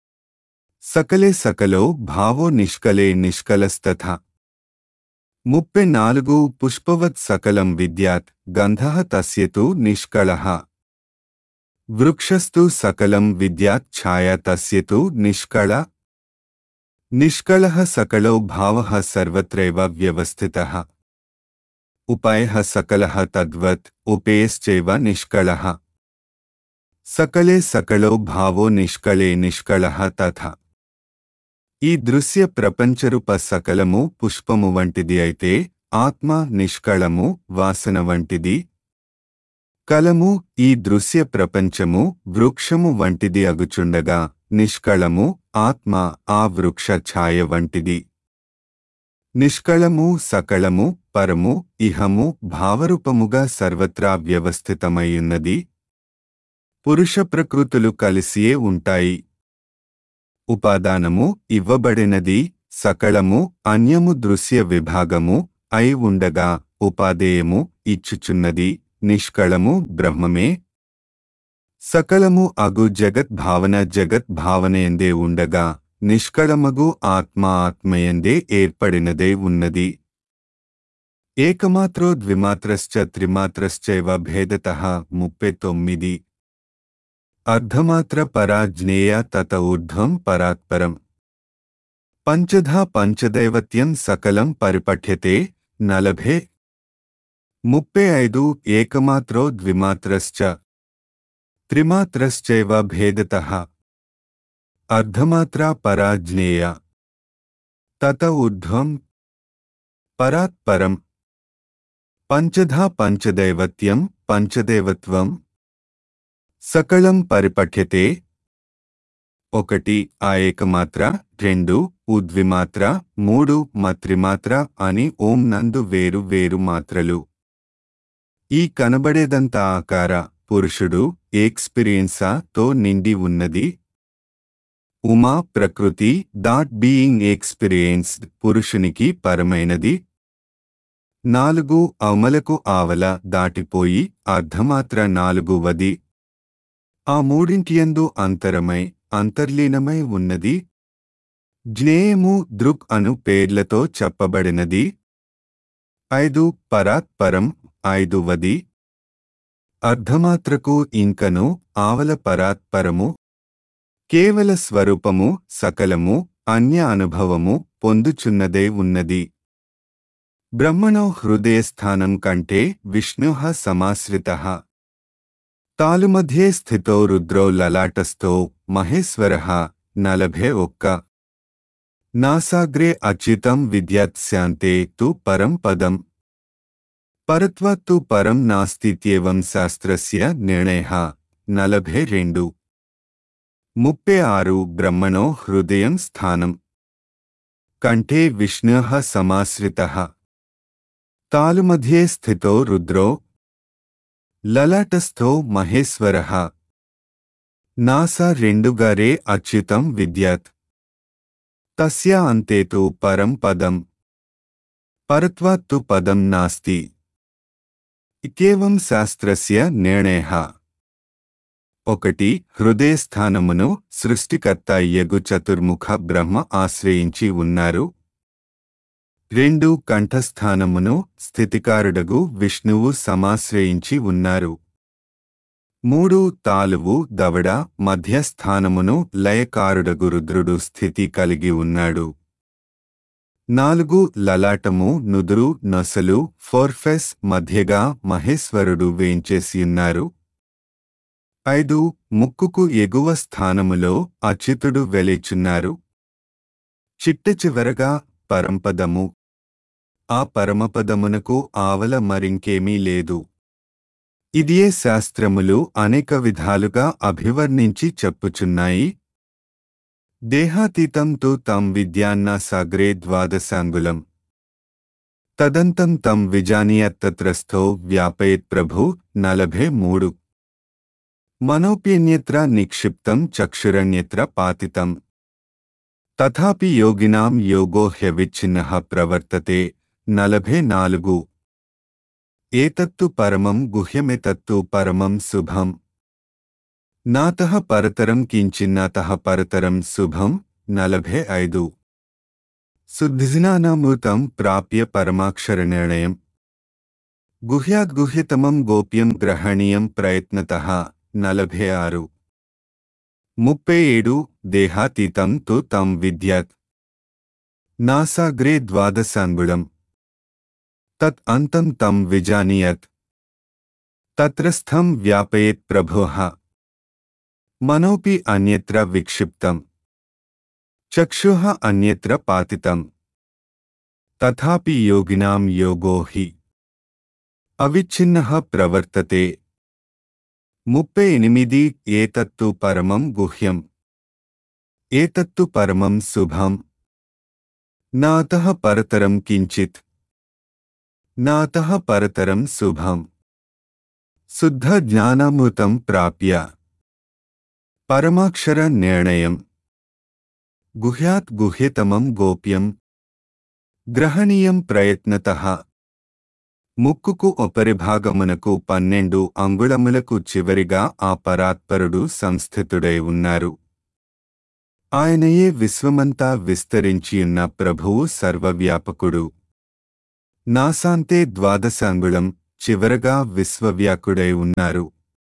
[SPEAKER 1] సకలే సకలో భావో నిష్కలే నిష్కలస్తథ ముప్పై నాలుగు పుష్పవత్ సకలం విద్యాత్ గంధః తస్యతు నిష్కళః వృక్షస్తు సకలం విద్యాత్ ఛాయ తస్యతు నిష్కళ నిష్కళః సకలో భావः సర్వత్రైవ వ్యవస్థితः ఉపాయः సకలः తద్వత్ ఉపేయశ్చైవ నిష్కళः సకలే సకలో భావో నిష్కళే నిష్కళः తథా ఈ దృశ్య ప్రపంచరూప సకలము పుష్పము వంటిది అయితే ఆత్మ నిష్కళము వాసన వంటిది కలము ఈ దృశ్య ప్రపంచము వృక్షము వంటిది అగుచుండగా నిష్కళము ఆత్మ ఆ వృక్ష ఛాయ వంటిది నిష్కళము సకళము పరము ఇహము భావరూపముగా సర్వత్రా వ్యవస్థితమైయున్నది పురుష ప్రకృతులు కలిసియే ఉంటాయి ఉపాదానము ఇవ్వబడినది సకళము అన్యము దృశ్య విభాగము అయి ఉండగా ఉపాదేయము ఇచ్చుచున్నది నిష్కళము బ్రహ్మమే సకలము అగు జగత్ భావన జగత్ భావనయందే ఉండగా నిష్కళమగు ఆత్మ ఆత్మయందే ఏర్పడినదే ఉన్నది ఏకమాత్రో ద్విమాత్రశ్చ త్రిమాత్రశ్చైవ భేదత ముప్పై తొమ్మిది అర్ధమాత్ర పరా జ్ఞేయ తత ఊర్ధ్వం పరాత్పరం పంచధా పంచదైవత్యం సకలం పరిపఠ్యతే నలభే ముప్పై ఐదు ఏకమాత్రో ద్విమాత్రశ్చ త్రిమాత్రశ్చైవ భేదత అర్ధమాత్రా పరా జ్ఞేయ తత ఊర్ధ్వం పరాత్పరం పంచధా పంచదైవత్యం పంచదేవత్వం సకలం పరిపఠ్యతే ఒకటి ఆ ఏకమాత్ర రెండు ఉద్విమాత్ర మూడు మత్రిమాత్ర అని ఓం నందు వేరు వేరు మాత్రలు ఈ కనబడేదంతా ఆకార పురుషుడు ఎక్స్పీరియన్సా తో నిండి ఉన్నది ఉమా ప్రకృతి దాట్ బీయింగ్ ఎక్స్పీరియన్స్డ్ పురుషునికి పరమైనది నాలుగు అవమలకు ఆవల దాటిపోయి అర్ధమాత్ర నాలుగువది ఆ మూడింటియందు అంతరమై అంతర్లీనమై ఉన్నది జ్ఞేయము దృక్ అను పేర్లతో చెప్పబడినది ఐదు పరాత్పరం ఐదువది అర్ధమాత్రకు ఇంకను ఆవల పరాత్పరము కేవల స్వరూపము సకలము అన్య అనుభవము పొందుచున్నదే ఉన్నది బ్రహ్మణో హృదయస్థానం కంటే విష్ణు సమాశ్రిత తాలుమధ్యే స్థితో రుద్రో లలాటస్థో మహేశ్వర నలభే ఒక్క నాసాగ్రే అచ్యుతం విద్యాత్స్యాంతే తు పరం పదం పరత్వత్తు పరం నాస్తిత్యేవం శాస్త్రస్య నిర్ణయ నలభై రెండు ముప్పై ఆరు బ్రహ్మణో హృదయం స్థానం కంఠే విష్ణు సమాశ్రిత తాలుమధ్యే స్థితో రుద్రో లలాటస్థో మహేశ్వర నాసా రెండుగారే అచ్యుతం విద్యాత్ తస్య అంతే తు పరం పదం పరత్వాత్తు పదం నాస్తి ఇకేవం శాస్త్రస్య నిర్ణయ ఒకటి హృదయస్థానమును సృష్టికర్త యగు చతుర్ముఖ బ్రహ్మ ఆశ్రయించి ఉన్నారు రెండు కంఠస్థానమును స్థితికారుడగు విష్ణువు సమాశ్రయించి ఉన్నారు మూడు తాలువు దవడ మధ్యస్థానమును లయకారుడగు రుద్రుడు స్థితి కలిగి ఉన్నాడు నాలుగు లలాటము నుదురు నొసలు ఫోర్ఫెస్ మధ్యగా మహేశ్వరుడు వేంచేసియున్నారు ఐదు ముక్కుకు ఎగువ స్థానములో అచ్యుతుడు వెలిచున్నారు చిట్ట చివరగా పరంపదము ఆ పరమపదమునకు ఆవల మరింకేమీ లేదు ఇదియే శాస్త్రములు అనేక విధాలుగా అభివర్ణించి చెప్పుచున్నాయి దేహాతీతం తు తం విద్యాన్నా సాగ్రే ద్వాదశాంగులం తదంతం తం విజానీయత్తత్రస్థో వ్యాపయేత్ ప్రభు నలభే మూడు మనోప్యన్యత్ర నిక్షిప్తం చక్షురణ్యత్ర పాతితం తథాపి యోగినాం యోగో హ్యవిచ్ఛిన్న ప్రవర్తతే నలభే నాలుగు ఏతత్తు పరమం గుహ్యమెతత్తు పరమం శుభం నాతః పరతరం కించిన్నాతః పరతరం శుభం నలభే ఐదు శుద్ధిజినానామృతం ప్రాప్య పరమాక్షరనిర్ణయం గుహ్యాద్గుహ్యతమం గోప్యం గ్రహణీయం ప్రయత్నతః నలభే ఆరు ముప్పై ఏడు దేహాతీతం తు తం విద్యత్ నాసాగ్రే ద్వాదశాంగుళం తత్ అంతం తం విజానీయత్ తత్రస్థం వ్యాపయేత్ ప్రభోః మనోపి అన్యత్ర విక్షిప్తం చక్షుః అన్యత్ర పాతితం తథాపి యోగినాం యోగో హి అవిచ్ఛిన్నః ప్రవర్తతే ముప్పై ఎనిమిది ఏతత్తు పరమం గుహ్యం ఏతత్తు పరమం శుభం నాతః పరతరం కించిత్ నాతః పరతరం శుభం శుద్ధ జ్ఞానామృతం ప్రాప్య పరమాక్షర నిర్ణయం గుహ్యాత్ గుహ్యతమం గోప్యం గ్రహణీయం ప్రయత్నతః ముక్కుకు ఉపరిభాగమునకు పన్నెండు అంగుళములకు చివరిగా ఆ పరాత్పరుడు సంస్థితుడై ఉన్నారు ఆయనయే విశ్వమంతా విస్తరించియున్న ప్రభువు సర్వవ్యాపకుడు నాసాంతే ద్వాదశాంగుళం చివరగా విశ్వవ్యాకుడై ఉన్నారు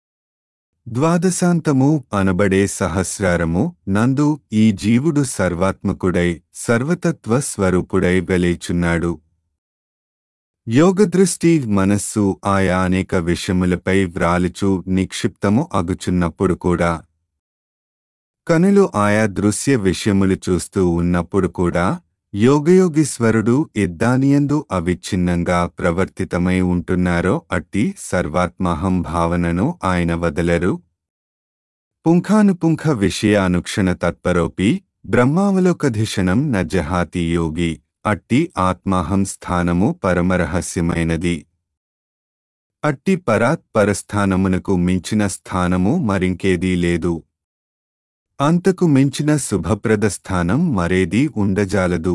[SPEAKER 1] ద్వాదశాంతము అనబడే సహస్రారము నందు ఈ జీవుడు సర్వాత్మకుడై సర్వతత్వ స్వరూపుడై వెలేచున్నాడు యోగదృష్టి మనస్సు ఆయా అనేక విషయములపై వ్రాలుచు నిక్షిప్తము అగుచున్నప్పుడు కూడా కనులు ఆయా దృశ్య విషయములు చూస్తూ ఉన్నప్పుడు కూడా యోగయోగీశ్వరుడు ఇద్దానియందు అవిచ్ఛిన్నంగా ప్రవర్తితమై ఉంటున్నారో అట్టి సర్వాత్మహం భావనను ఆయన వదలరు పుంఖానుపుంఖ విషయానుక్షణ తత్పరోపి బ్రహ్మావలోకధిషణం న జహాతి యోగి అట్టి ఆత్మాహం స్థానము పరమరహస్యమైనది అట్టి పరాత్ పరస్థానమునకు మించిన స్థానము మరింకేదీ లేదు అంతకు మించిన శుభప్రద స్థానం మరేదీ ఉండజాలదు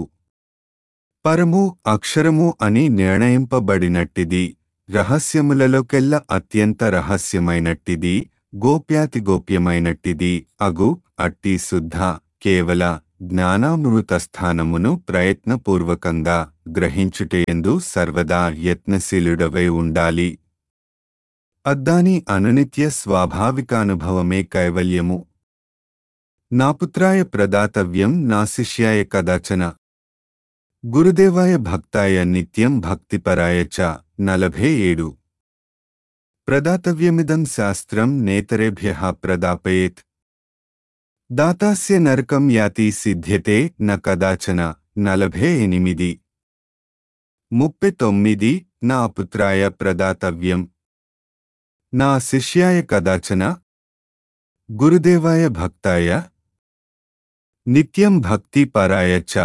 [SPEAKER 1] పరము అక్షరము అని నిర్ణయింపబడినట్టిది రహస్యములలోకెల్ల అత్యంత రహస్యమైనట్టిది గోప్యాతి గోప్యమైనట్టిది అగు అట్టి శుద్ధ కేవల జ్ఞానామృత స్థానమును ప్రయత్నపూర్వకంగా గ్రహించుటయందు సర్వదా యత్నశీలుడవై ఉండాలి అద్దాని అనునిత్య స్వాభావికానుభవమే కైవల్యము నా పుత్రాయ ప్రదాతవ్యం నా శిష్యాయ కదాచన గురుదేవాయ భక్తాయ నిత్యం భక్తిపరాయ చ నలభే ఏడు ప్రదాతవ్యమిదం శాస్త్రం నేతరేభ్య ప్రదాపయేత్ దాతాస్య నరకం యాతి సిద్ధ్యతే న కదాచన నలభే ఎనిమిది ముప్పై తొమ్మిది నా పుత్రాయ ప్రదాతవ్యం నా శిష్యాయ కదాచన గురుదేవాయ భక్తాయ నిత్యం భక్తి పరాయ చ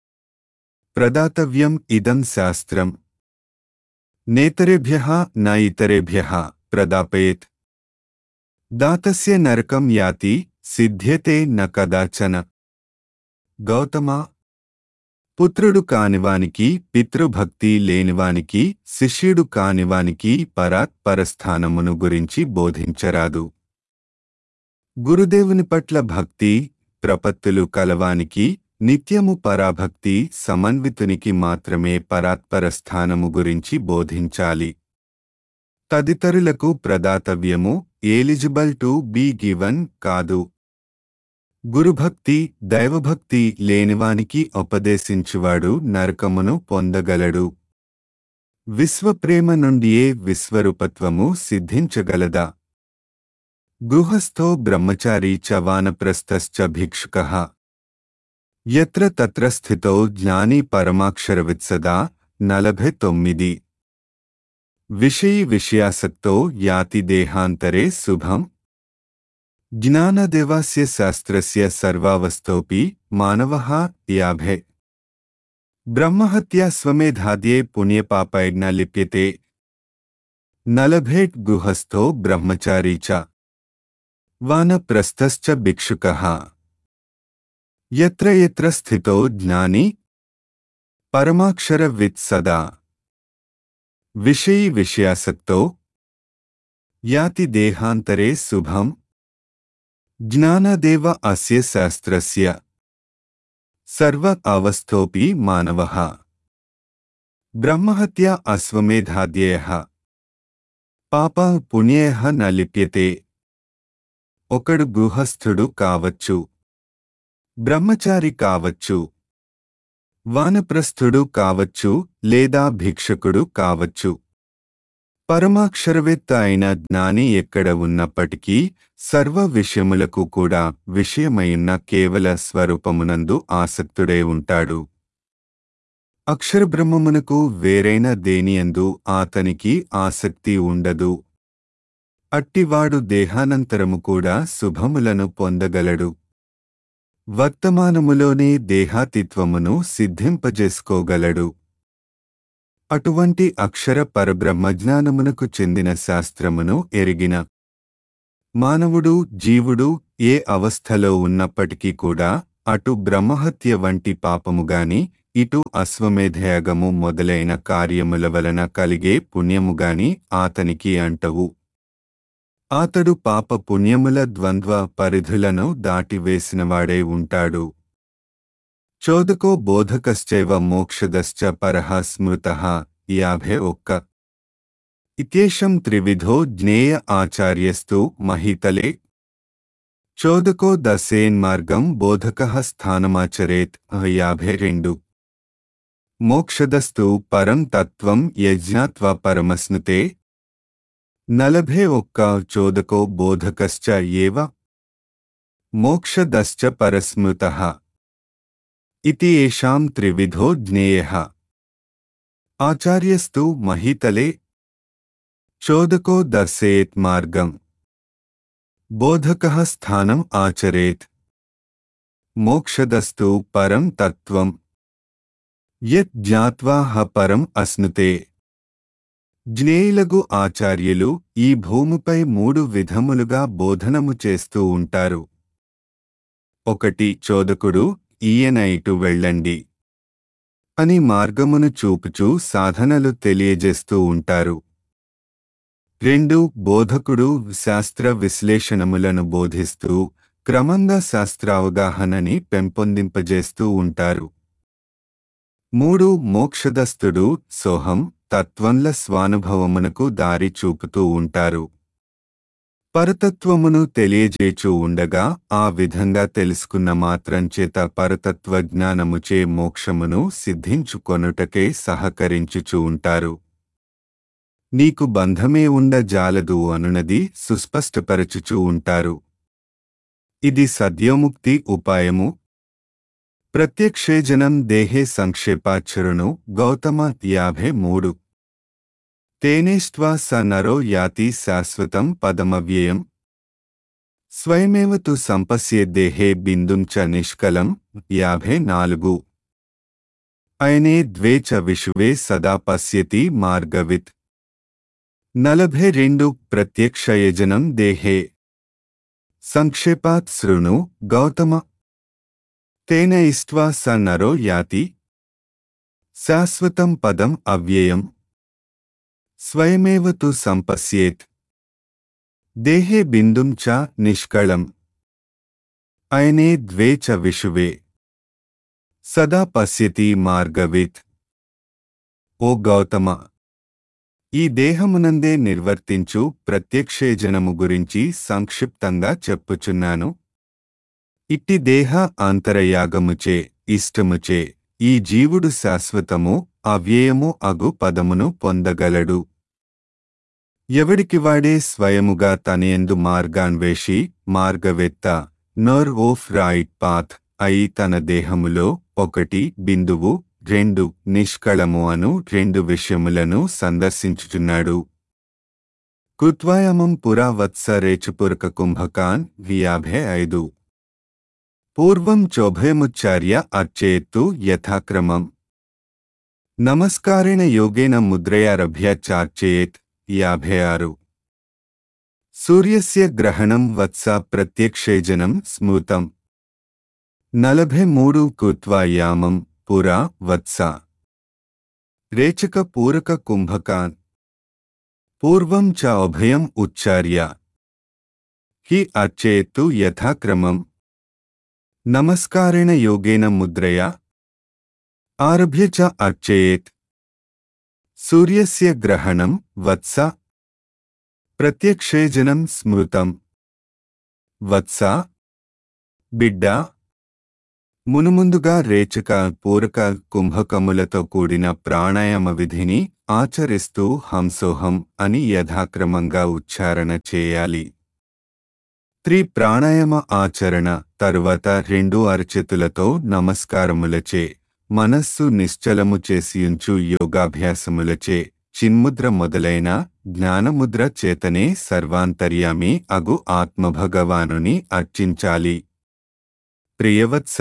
[SPEAKER 1] ప్రదాతవ్యం ఇదం శాస్త్రం నేతరేభ్య న ఇతరేభ్య ప్రదాపయేత్ దాతస్య నరకం యాతి సిద్ధ్యతే న కదాచన గౌతమ పుత్రుడు కానివానికి పితృభక్తి లేనివానికి శిష్యుడు కానివానికి పరాత్పరస్థానమును గురించి బోధించరాదు గురుదేవుని పట్ల భక్తి ప్రపత్తులు కలవానికి నిత్యము పరాభక్తి సమన్వితునికి మాత్రమే పరాత్పర స్థానము గురించి బోధించాలి తదితరులకు ప్రదాతవ్యము ఎలిజిబుల్ టు బీ గివన్ కాదు గురుభక్తి దైవభక్తి లేనివానికి ఉపదేశించువాడు నరకమును పొందగలడు విశ్వప్రేమ నుండియే విశ్వరూపత్వము సిద్ధించగలదా గృహస్థో బ్రహ్మచారీ చ వానప్రస్థశ్చ భిక్షుకః యత్ర తత్ర స్థితో జ్ఞాని పరమాక్షరవిత్సదా నలభై తొమ్మిది విషయీ విషయాసక్తో యాతి దేహాంతరే శుభం జ్ఞానదేవాస్య శాస్త్రస్య సర్వావస్థోపి మానవః యాభై బ్రహ్మహత్యా స్వమేధాద్యే పుణ్యపాపైర్న లిప్యతే నలభేట్ గుహస్థో బ్రహ్మచారీ చ వానప్రస్థశ్చ భిక్షుకः యత్ర యత్ర స్థితో జ్ఞాని పరమాక్షరవిత్ సదా విషయీ విషయాసక్తో యాతి దేహాంతరే శుభం జ్ఞానదేవ అస్య శాస్త్రస్య సర్వ అవస్థోపి మానవః బ్రహ్మహత్యా అశ్వమేధాద్యేయ పాప పుణ్యేహ న లిప్యతే ఒకడు గృహస్థుడు కావచ్చు బ్రహ్మచారి కావచ్చు వానప్రస్థుడు కావచ్చు లేదా భిక్షకుడు కావచ్చు పరమాక్షరవేత్త అయిన జ్ఞాని ఎక్కడ ఉన్నప్పటికీ సర్వ విషయములకు కూడా విషయమైన కేవల స్వరూపమునందు ఆసక్తుడై ఉంటాడు అక్షరబ్రహ్మమునకు వేరైన దేనియందు ఆతనికి ఆసక్తి ఉండదు అట్టివాడు దేహానంతరము కూడా శుభములను పొందగలడు వర్తమానములోనే దేహాతిత్వమును సిద్ధింపజేసుకోగలడు అటువంటి అక్షర పరబ్రహ్మజ్ఞానమునకు చెందిన శాస్త్రమును ఎరిగిన మానవుడు జీవుడు ఏ అవస్థలో ఉన్నప్పటికీ కూడా అటు బ్రహ్మహత్య వంటి పాపముగాని ఇటు అశ్వమేధయాగము మొదలైన కార్యముల వలన కలిగే పుణ్యముగాని ఆతనికి అంటవు ఆతడు పాప పుణ్యముల ద్వంద్వ పరిధులను దాటివేసినవాడై ఉంటాడు చోదకో బోధకశ్చైవ మోక్షదశ్చ పరః స్మృతః యాభై ఒక్క ఇత్యేషం త్రివిధో జ్ఞేయ ఆచార్యస్తు మహితలే చోదకో దశేన్మార్గం బోధకః స్థానమాచరేత్ యాభై రెండు మోక్షదస్తు పరం తత్వం యజ్ఞాత్వా పరమస్నుతే నలభై ఒక్క చోదకో బోధకశ్చ ఏవ మోక్షదశ్చ పరస్మృతః इति येषां त्रिविधो ज्ञेयः आचार्यस्तु महीतले चोदको दर्शयेत् मार्गम् बोधकः स्थानम् आचरेत् मोक्षदस्तु परं तत्त्वम् యత్ జ్ఞాత్వా హ పరం అస్నుతే జ్ఞేయులగు ఆచార్యులు ఈ భూమిపై మూడు విధములుగా బోధనము చేస్తూ ఉంటారు ఒకటి చోదకుడు ఈయన ఇటు వెళ్ళండి అని మార్గమును చూపుచూ సాధనలు తెలియజేస్తూ ఉంటారు రెండు బోధకుడు శాస్త్ర విశ్లేషణములను బోధిస్తూ క్రమంగా శాస్త్రావగాహనని పెంపొందింపజేస్తూ ఉంటారు మూడు మోక్షదస్తుడు సోహం తత్వంల స్వానుభవమునకు దారి చూపుతూ ఉంటారు పరతత్వమును తెలియజేచూ ఉండగా ఆ విధంగా తెలుసుకున్న మాత్రం చేత పరతత్వ జ్ఞానముచే మోక్షమును సిద్ధించుకొనుటకే సహకరించుచూ ఉంటారు నీకు బంధమే ఉండ జాలదు అనునది సుస్పష్టపరచుచూ ఉంటారు ఇది సద్యోముక్తి ఉపాయము ప్రత్యక్షేజనం దేహే సంక్షేపాచరుణు గౌతమ యాభై మూడు తేనేష్ట్వా స నరో యాతి శాశ్వతం పదమవ్యయం స్వయమేవ తు సంపశ్యేద్దేహే బిందుం చ నిష్కలం యాభై నాలుగు అయనే ద్వే చ విషువే సదా పశ్యతి మార్గవిత్ నలభై రెండు ప్రత్యక్షయజనం దేహే సంక్షేపాత్ శృణు గౌతమ తేన ఇష్ట్వా స నరో యాతి శాశ్వతం పదం అవ్యయం స్వయమేవ తు సంపశ్యేత్ దేహే బిందుం చ నిష్కళం అయనే ద్వే చ విషువే సదా పశ్యతి మార్గవిత్ ఓ గౌతమ ఈ దేహమునందే నిర్వర్తించు ప్రత్యక్షేజనము గురించి సంక్షిప్తంగా చెప్పుచున్నాను ఇట్టి దేహ అంతరయాగముచే ఇష్టముచే ఈ జీవుడు శాశ్వతము అవ్యయము అగు పదమును పొందగలడు ఎవడికివాడే స్వయముగా తనయందు మార్గాన్వేషి మార్గవెత్త నర్ ఓఫ్ రైట్ పాత్ అయి తన దేహములో ఒకటి బిందువు రెండు నిష్కళము అను రెండు విషయములను సందర్శించుచున్నాడు కృత్వాయమం పురా వత్స రేచుపురక కుంభకాన్ యాభై ఐదు పూర్వం చోభయముచ్చార్య అర్చేత్తు యథాక్రమం నమస్కారేణ యోగేన ముద్రయారభ్య చార్చేత్ యాభై ఆరు సూర్యస్య గ్రహణం వత్స ప్రత్యక్షేజనం స్మృతం నలభై మూడు కృత్వాయామం పురా వత్స రేచక పూరక కుంభకాన్ పూర్వం చ అభయం ఉచ్చార్య హి అర్చేత్తు యథాక్రమం నమస్కారేణ యోగేన ముద్రయా ఆరభ్య చ అర్చయేత్ సూర్యస్య గ్రహణం వత్స ప్రత్యక్షేజనం స్మృతం వత్స బిడ్డ మునుముందుగా రేచక పూరక కుంభకములతో కూడిన ప్రాణాయామ విధిని ఆచరిస్తూ హంసోహం అని యథాక్రమంగా ఉచ్చారణ చేయాలి త్రి ప్రాణాయామ ఆచరణ తరువాత రెండు అరచేతులతో నమస్కారములచే మనస్సు నిశ్చలము చేసియుంచు యోగాభ్యాసములచే చిన్ముద్ర మొదలైన జ్ఞానముద్ర చేతనే సర్వాంతర్యామి అగు ఆత్మభగవానుని అర్చించాలి ప్రియవత్స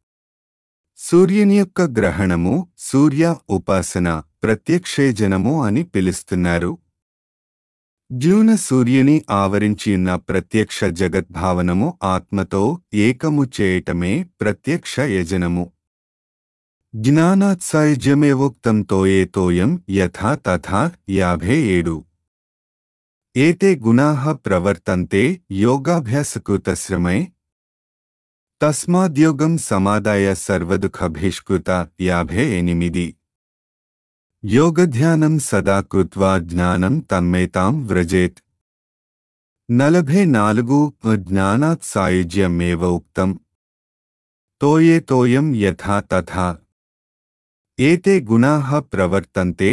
[SPEAKER 1] సూర్యుని యొక్క గ్రహణము సూర్య ఉపాసన ప్రత్యక్షేజనము అని పిలుస్తున్నారు జ్యూన సూర్యుని ఆవరించియున్న ప్రత్యక్ష జగద్భావనము ఆత్మతో ఏకము చేయటమే ప్రత్యక్ష యజనము జ్ఞానాత్సాయుజ్యమేవోక్తం తోయేతోయం యథా తథా యాభై ఏడు ఏతే గుణాః ప్రవర్తంతే యోగాభ్యాసకృతశ్రమై తస్మాద్యోగం సమాదాయ సర్వదుఃఖభిష్కృత యాభై ఎనిమిది యోగధ్యానం సదా కృత్వా జ్ఞానం తన్మేతాం వ్రజేత్ నలభై నాలుగు జ్ఞానాత్ సాయుజ్యమేవ ఉక్తం తోయే తోయం యథా తథా ఏతే గుణాః ప్రవర్తంతే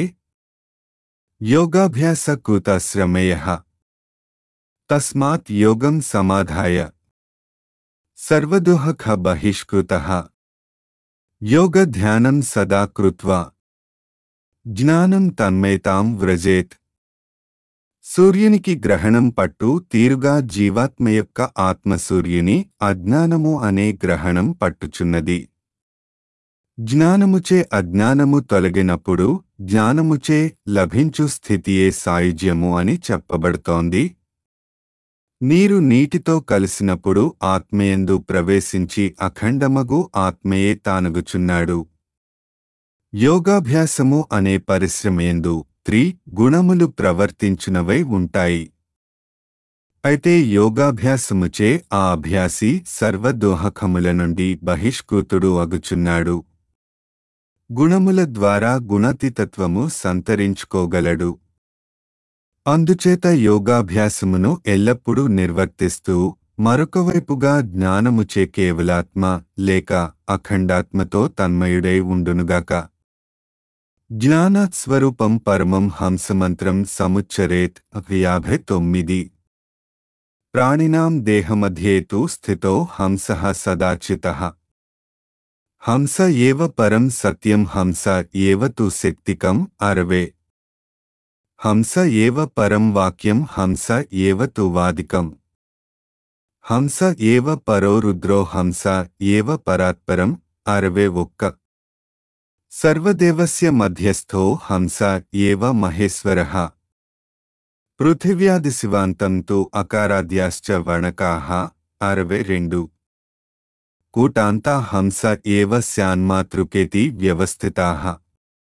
[SPEAKER 1] యోగాభ్యాసకృతశ్రమేయః తస్మాత్ యోగం సమాధాయ సర్వదుఃఖ బహిష్కృతః యోగధ్యానం సదా కృత్వా జ్ఞానం తన్మేతాం వ్రజేత్ సూర్యునికి గ్రహణం పట్టు తీరుగా జీవాత్మ యొక్క ఆత్మసూర్యుని అజ్ఞానము అనే గ్రహణం పట్టుచున్నది జ్ఞానముచే అజ్ఞానము తొలగినప్పుడు జ్ఞానముచే లభించు స్థితియే సాయుజ్యము అని చెప్పబడుతోంది నీరు నీటితో కలిసినప్పుడు ఆత్మయందు ప్రవేశించి అఖండమగు ఆత్మయే తానుగుచున్నాడు యోగాభ్యాసము అనే పరిశ్రమయందు త్రి గుణములు ప్రవర్తించునవై ఉంటాయి అయితే యోగాభ్యాసముచే ఆ అభ్యాసి సర్వదోహకముల నుండి బహిష్కృతుడు అగుచున్నాడు గుణముల ద్వారా గుణతితత్వము సంతరించుకోగలడు అందుచేత యోగాభ్యాసమును ఎల్లప్పుడూ నిర్వర్తిస్తూ మరొకవైపుగా జ్ఞానముచే కేవలాత్మ లేక అఖండాత్మతో తన్మయుడై ఉండునుగాక జ్ఞానాత్ స్వరూపం పరమం హంసమంత్రం సముచ్చరేత్ యాభై తొమ్మిది ప్రాణినాం దేహమధ్యే తు స్థితో హంసః సదాచితః హంస ఏవ పరం సత్యం హంస ఏవ తు శక్తికం అరవే హంస ఏవ పరం వాక్యం హంస ఏవ తు వాదికం హంస ఏవ పరో రుద్రో హంస ఏవ పరాత్పరం అరవే ఒక్క సర్వదేవస్య మధ్యస్థో హంస ఏవ మహేశ్వరః పృథివ్యాదిశివాంతం తు అకారాద్యాశ్చ వణకాః అరవై రెండు కూటాంతా హంస ఏవ స్యాన్మాతృకేతి వ్యవస్థితాః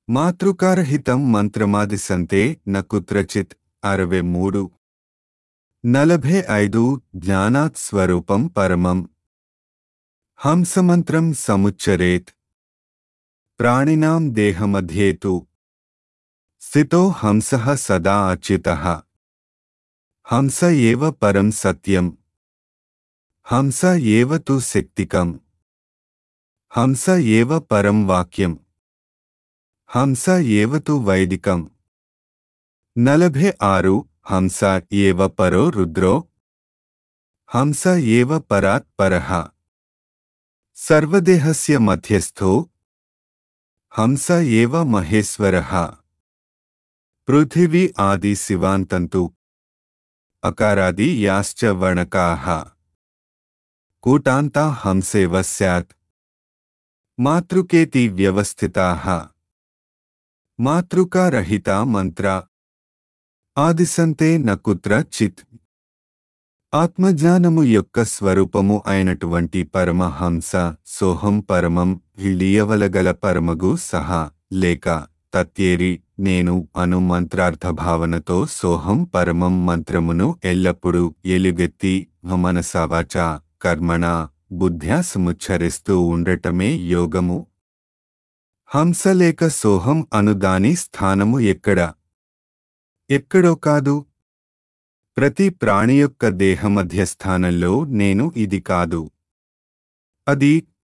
[SPEAKER 1] మాతృకారహితం మంత్రమాదిసంతే న కుత్రచిత్ అరవై మూడు నలభై ఐదు జ్ఞానాత్ స్వరూపం పరమం హంసమంత్రం సముచ్చరేత్ ప్రాణినాం దేహమధ్యేతు స్థితో హంసః సదా అచ్యుతః హంస ఏవ పరం సత్యం హంస ఏవ తు శక్తికం హంస ఏవ పరం వాక్యం హంస ఏవ తు వైదికం నలభై ఆరు హంస ఏవ పరో రుద్రో హంస ఏవ పరాత్ పరః సర్వదేహస్య మధ్యస్థో హంస ఏవ మహేశ్వరః పృథివీ ఆది శివాంతంతు అకారాది యాశ్చ వణకాః కూటాంతా హంసేవ స్యాత్ మాతృకేతి వ్యవస్థితాః మాతృకారహితా మంత్ర ఆదిసంతే నకుత్ర చిత్ ఆత్మజ్ఞానము యొక్క స్వరూపము అయినటువంటి పరమహంస సోహం పరమం హిళియవలగల పరమగు సహా లేక తత్యేరి నేను అను మంత్రార్థభావనతో సోహం పరమం మంత్రమును ఎల్లప్పుడూ ఎలుగెత్తి మనసావాచ కర్మణ బుద్ధ్యాసముచ్చరిస్తూ ఉండటమే యోగము హంస లేక సోహం అను దాని స్థానము ఎక్కడ ఎక్కడో కాదు ప్రతి ప్రాణి యొక్క దేహ మధ్యస్థానంలో నేను ఇది కాదు అది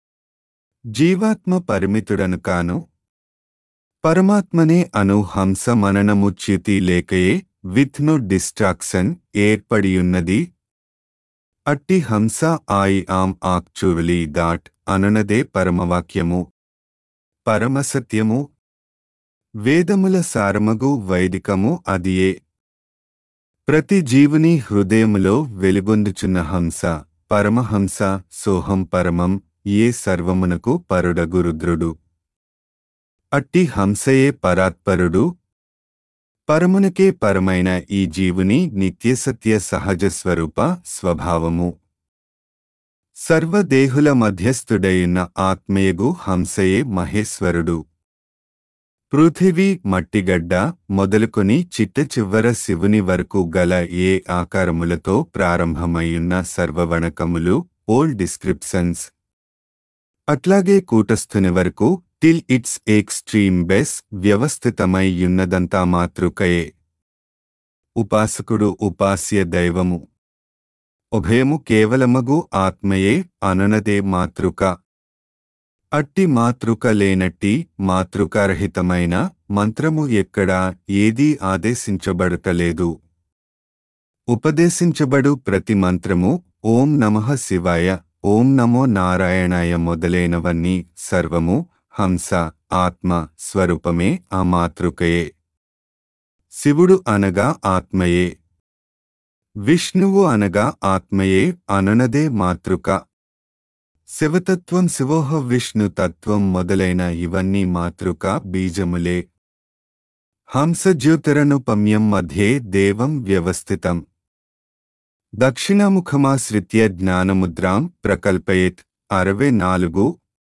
[SPEAKER 1] జీవాత్మ పరిమితుడను కాను పరమాత్మనే అను హంస మననము చ్యుతి లేకయే విత్ నో డిస్ట్రాక్షన్ ఏర్పడియున్నది అట్టి హంస ఐ ఆమ్ ఆక్చువలీ దాట్ అననదే పరమవాక్యము పరమసత్యము వేదముల సారమగు వైదికము అదియే ప్రతి జీవుని హృదయములో వెలుగొందుచున్న హంస పరమహంస సోహం పరమం ఏ సర్వమునకు పరుడగు రుద్రుడు అట్టి హంసయే పరాత్పరుడు పరమునకే పరమైన ఈ జీవుని నిత్యసత్య సహజ స్వరూప స్వభావము సర్వదేహుల మధ్యస్థుడైన ఆత్మయగు హంసయే మహేశ్వరుడు పృథివీ మట్టిగడ్డ మొదలుకొని చిట్ట చివ్వర శివుని వరకు గల ఏ ఆకారములతో ప్రారంభమయ్యున్న సర్వవణకములు ఓల్డ్ డిస్క్రిప్షన్స్ అట్లాగే కూటస్థుని వరకు టిల్ ఇట్స్ ఎక్స్ట్రీమ్ బెస్ వ్యవస్థితమై యున్నదంతా మాతృకయే ఉపాసకుడు ఉపాస్య దైవము ఉభయము కేవలమగు ఆత్మయే అననదే మాతృక అట్టి మాతృక లేనట్టి మాతృకారహితమైన మంత్రము ఎక్కడా ఏదీ ఆదేశించబడతలేదు ఉపదేశించబడు ప్రతి మంత్రము ఓం నమః శివాయ ఓం నమో నారాయణాయ మొదలైనవన్నీ సర్వము హంస ఆత్మ స్వరూపమే ఆ మాతృకయే శివుడు అనగా ఆత్మయే విష్ణువు అనగా ఆత్మయే అననదే మాతృక శివతత్వం శివోహ విష్ణుతత్వం మొదలైన ఇవన్నీ మాతృక బీజములే హంస జ్యోతిరనుపమ్యం మధ్యే దేవం వ్యవస్థితం దక్షిణముఖమాశ్రిత్య జ్ఞానముద్రాం ప్రకల్పయేత్ అరవై నాలుగు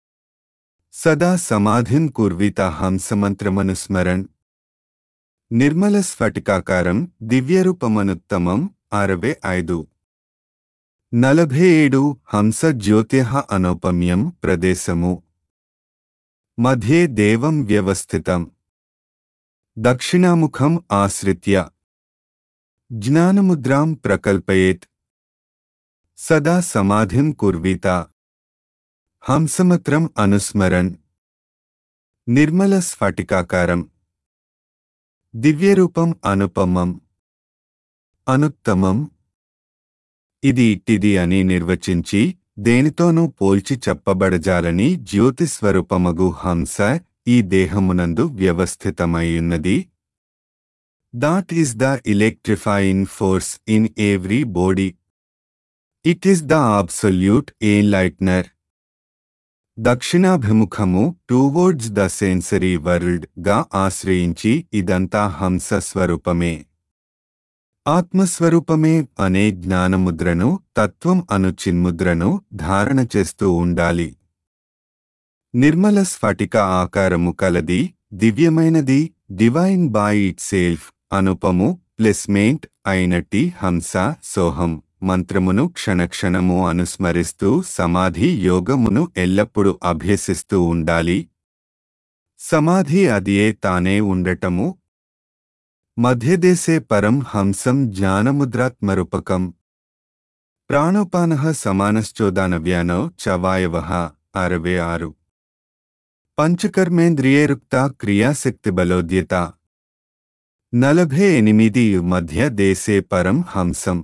[SPEAKER 1] సదా సమాధిం కుర్విత హంసమంత్రమనుస్మరణ్ నిర్మల స్ఫటికాకారం దివ్యరూపమనుత్తమం అరవై ఐదు నలభై ఏడు హంస జ్యోతిః అనౌపమ్యం ప్రదేశము మధ్యే దేవం వ్యవస్థితం దక్షిణాముఖం ఆశ్రిత్య జ్ఞానముద్రాం ప్రకల్పయేత్ సదా సమాధిం కుర్వీత హంసమత్రం అనుస్మరన్ నిర్మల స్ఫటికాకారం దివ్యరూపం అనుపమం అనుత్తమం ఇది ఇట్టిది అని నిర్వచించి దేనితోనూ పోల్చి చెప్పబడజాలని జ్యోతిస్వరూపమగు హంస ఈ దేహమునందు వ్యవస్థితమైయున్నది that is the electrifying force in every body it is the absolute enlightener దక్షిణాభిముఖము టువర్డ్స్ ద సెన్సరీ వరల్డ్ గా ఆశ్రయించి ఇదంతా హంస స్వరూపమే ఆత్మస్వరూపమే అనే జ్ఞానముద్రను తత్వం అను చిన్ముద్రను ధారణ చేస్తూ ఉండాలి నిర్మల స్ఫటిక ఆకారము కలది దివ్యమైనది డివైన్ బై ఇట్ సెల్ఫ్ అనుపము ప్లెస్మెంట్ అయినట్టి హంస సోహం మంత్రమును క్షణక్షణము అనుస్మరిస్తూ సమాధి యోగమును ఎల్లప్పుడూ అభ్యసిస్తూ ఉండాలి సమాధి అదియే తానే ఉండటము మధ్యదేశే పరం హంసం జ్ఞానముద్రాత్మరూపకం ప్రాణోపాన సమానశ్చోదానవ్యానో చవాయవ అరవై ఆరు పంచకర్మేంద్రియేరుక్త క్రియాశక్తి బలోద్యత నలభై ఎనిమిది మధ్య దేశే పరం హంసం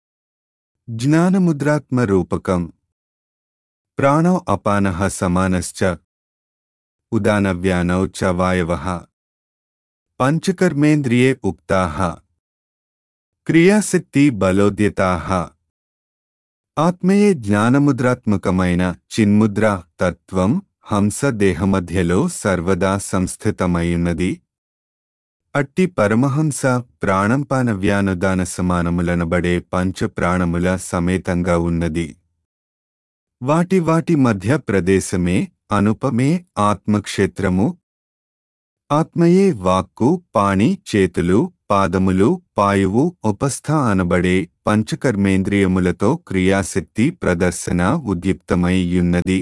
[SPEAKER 1] జ్ఞానముద్రాత్మరూపకం ప్రాణో అపాన సమానశ్చ ఉదానవ్యానౌ చ వాయవ పంచకర్మేంద్రియే ఉక్తా క్రియాశక్తి బలోద్యతా ఆత్మయే జ్ఞానముద్రాత్మకమైన చిన్ముద్ర తత్వం హంస దేహమధ్యలో సర్వదా సంస్థితమైయున్నది అట్టి పరమహంస ప్రాణంపానవ్యానుదాన సమానములనబడే పంచ ప్రాణముల సమేతంగా ఉన్నది వాటి వాటి మధ్య ప్రదేశమే అనుపమే ఆత్మక్షేత్రము ఆత్మయే వాక్కు పాణి చేతులు పాదములు పాయువు ఉపస్థ అనబడే పంచకర్మేంద్రియములతో క్రియాశక్తి ప్రదర్శన ఉద్యుక్తమై యున్నది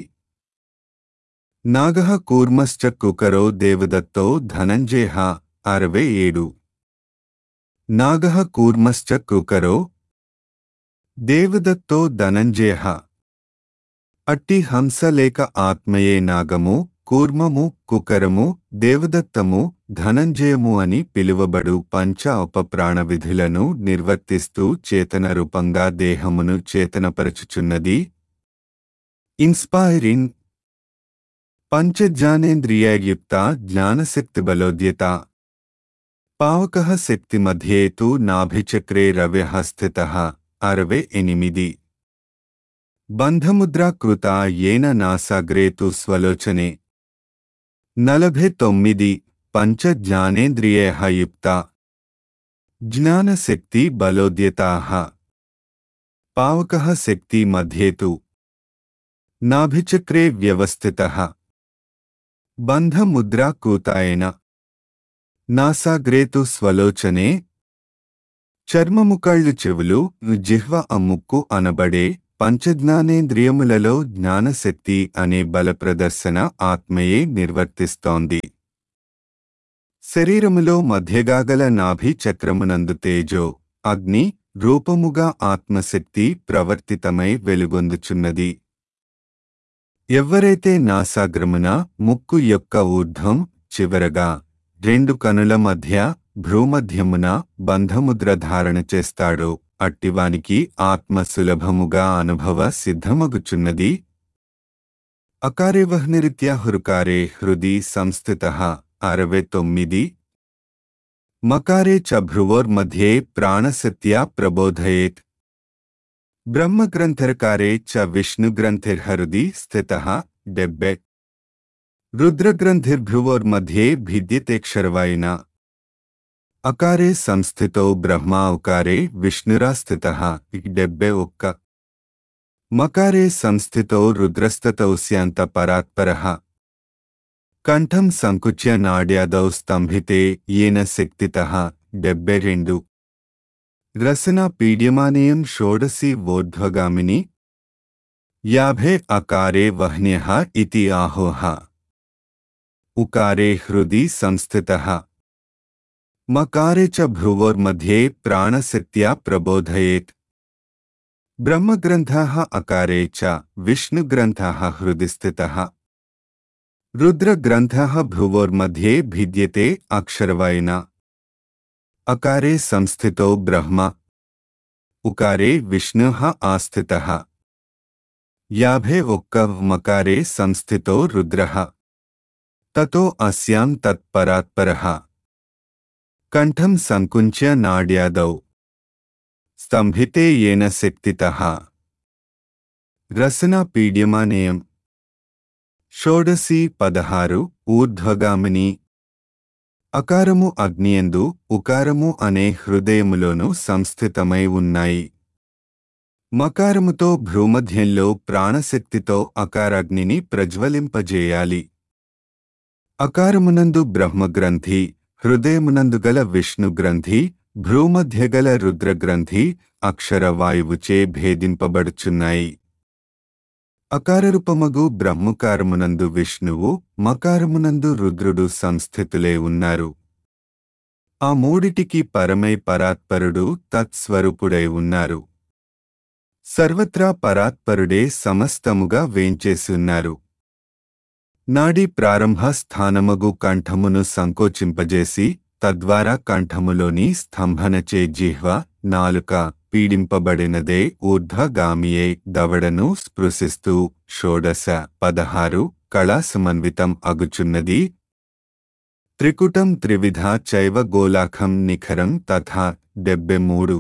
[SPEAKER 1] నాగః కూర్మశ్చ కుకరో దేవదత్తో ధనంజయ అరవై ఏడు నాగః కూర్మశ్చ కుకరో దేవదత్తో ధనంజయ అట్టి హంస లేక ఆత్మయే నాగము కూర్మము కుకరము దేవదత్తము ధనంజయము అని పిలువబడు పంచ ఉపప్రాణ విధులను నిర్వర్తిస్తూ చేతన రూపంగా దేహమును చేతనపరచుచున్నది ఇన్స్పైరింగ్ పంచజ్ఞానేంద్రియాయుక్త జ్ఞానశక్తి బలోద్యత పావక శక్తి మధ్యే తు నాభిచక్రే రవ్య స్థిత అరవై ఎనిమిది బంధముద్రా కృత ఏన నాసాగ్రే తు స్వలోచనే నలభై తొమ్మిది పంచ జ్ఞానేంద్రియేయుక్త జ్ఞానశక్తి బలోద్యతా పావక శక్తి మధ్యే తు నాభిచక్రే వ్యవస్థిత బంధముద్రా కూతాయన నాసాగ్రేతు స్వలోచనే చర్మము కళ్ళు చెవులు జిహ్వ అమ్ముక్కు అనబడే పంచజ్ఞానేంద్రియములలో జ్ఞానశక్తి అనే బల ప్రదర్శన ఆత్మయే నిర్వర్తిస్తోంది శరీరములో మధ్యగాగల నాభి చక్రమునందు తేజో అగ్ని రూపముగా ఆత్మశక్తి ప్రవర్తితమై వెలుగొందుచున్నది ఎవ్వరైతే నాసాగ్రమున ముక్కు యొక్క ఊర్ధ్వం చివరగా రెండు కనుల మధ్య భ్రూమధ్యమున బంధముద్ర ధారణ చేస్తాడో అట్టివానికి ఆత్మ సులభముగా అనుభవ సిద్ధమగుచున్నది అకారేవహ్నిరిత్యా హృకారే హృది సంస్థిత అరవై తొమ్మిది మకారే చ భ్రువోర్మధ్యే ప్రాణసత్యా ప్రబోధయేత్ బ్రహ్మగ్రంథరకారే చ విష్ణుగ్రంథిర్హృది స్థిత డెబ్బె రుద్రగ్రంథిర్భ్రువోర్మధ్యే భిద్యతేక్షరవాయిన అకారే సంస్థితో బ్రహ్మా ఉకారే విష్ణురా స్థిత డెబ్బె ఒక్క మకారే సంస్థితో రుద్రస్తతౌ స్యాంత పరాత్పర కంఠం సంకుచ్య నాడ్యాదౌ స్తంభితే येन శక్తితః డెబ్బె రెండు రసన పీడ్యమానేయం షోడసి వోర్ధ్వగామిని యాభే అకారే వహ్న్యః ఇతి ఆహోః ఉకారే హృది సంస్థితః మకారే చ భ్రువోర్मध्ये ప్రాణశక్త్యా ప్రబోధయేత్ బ్రహ్మగ్రంథः అకారే చ విష్ణుగ్రంథः హృది స్థితः रुद्रग्रन्थः भ्रुवोर्मध्ये भिद्यते अक्षरवायिना अकारे संस्थितो ब्रह्म उकारे विष्णुः आस्थितः याभे उक्कव मकारे संस्थितो रुद्रः ततो अस्यां तत्परात्परः कण्ठं सङ्कुञ्च्य नाड्यादौ स्तम्भिते येन शक्तितः रसना पीड्यमानेयम् షోడసి పదహారు ఊర్ధ్వగామిని అకారము అగ్నియందు ఉకారము అనే హృదయములోను సంస్థితమై ఉన్నాయి మకారముతో భ్రూమధ్యంలో ప్రాణశక్తితో అకారాగ్నిని ప్రజ్వలింపజేయాలి అకారమునందు బ్రహ్మగ్రంథి హృదయమునందు గల విష్ణు గ్రంథి భ్రూమధ్యగల రుద్రగ్రంథి అక్షర వాయువుచే భేదింపబడుచున్నాయి అకారరూపమగు బ్రహ్మకారమునందు విష్ణువు మకారమునందు రుద్రుడు సంస్థితులే ఉన్నారు ఆ మూడిటికి పరమై పరాత్పరుడు తత్స్వరూపుడై ఉన్నారు సర్వత్రా పరాత్పరుడే సమస్తముగా వేంచేసున్నారు నాడి ప్రారంభ స్థానమగు కంఠమును సంకోచింపజేసి తద్వారా కంఠములోని స్తంభనచే జిహ్వ నాలుక పీడింపబడినదే ఊర్ధ్వగామియే దవడను స్పృశిస్తూ షోడశ పదహారు కళాసమన్వితం అగుచున్నది త్రికుటం త్రివిధ చైవ గోలాఖం నిఖరం తథా డెబ్బె మూడు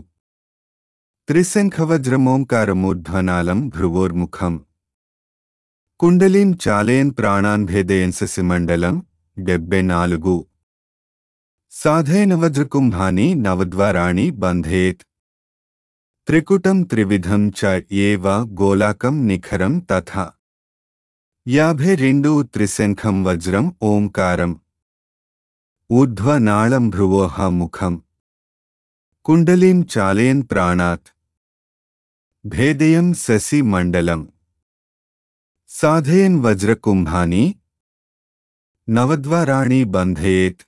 [SPEAKER 1] త్రిశంఖవజ్రమోంకారమూర్ధ్వనాలం భ్రువోర్ముఖం కుండలీం చాలయన్ ప్రాణాన్ భేదయంససి డెబ్బె నాలుగు సాధైనవజ్రకుంభాని నవద్వారాణి బంధేత్ త్రికుటం త్రివిధం చ ఏవ గోలాకం నిఖరం తథా యాభై రెండు త్రిశంఖం వజ్రం ఓంకారం ఊర్ధ్వనాళం భ్రువోహ ముఖం కుండలీం చాలయన్ ప్రాణాత్ భేదయం శశి మండలం సాధయన్ వజ్రకుంభాని నవద్వారాణి బంధయేత్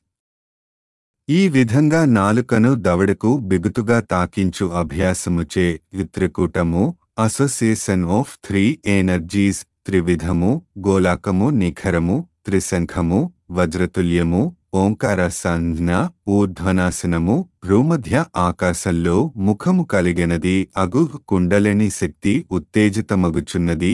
[SPEAKER 1] ఈ విధంగా నాలుకను దవడకు బిగుతుగా తాకించు అభ్యాసముచే త్రికూటము అసోసియేషన్ ఆఫ్ త్రీ ఎనర్జీస్ త్రివిధము గోలాకము నిఖరము త్రిశంఖము వజ్రతుల్యము ఓంకార సంజ్ఞ ఊర్ధ్వనాశనము భ్రూమధ్య ఆకాశంలో ముఖము కలిగినది అగు కుండలిని శక్తి ఉత్తేజితమగుచున్నది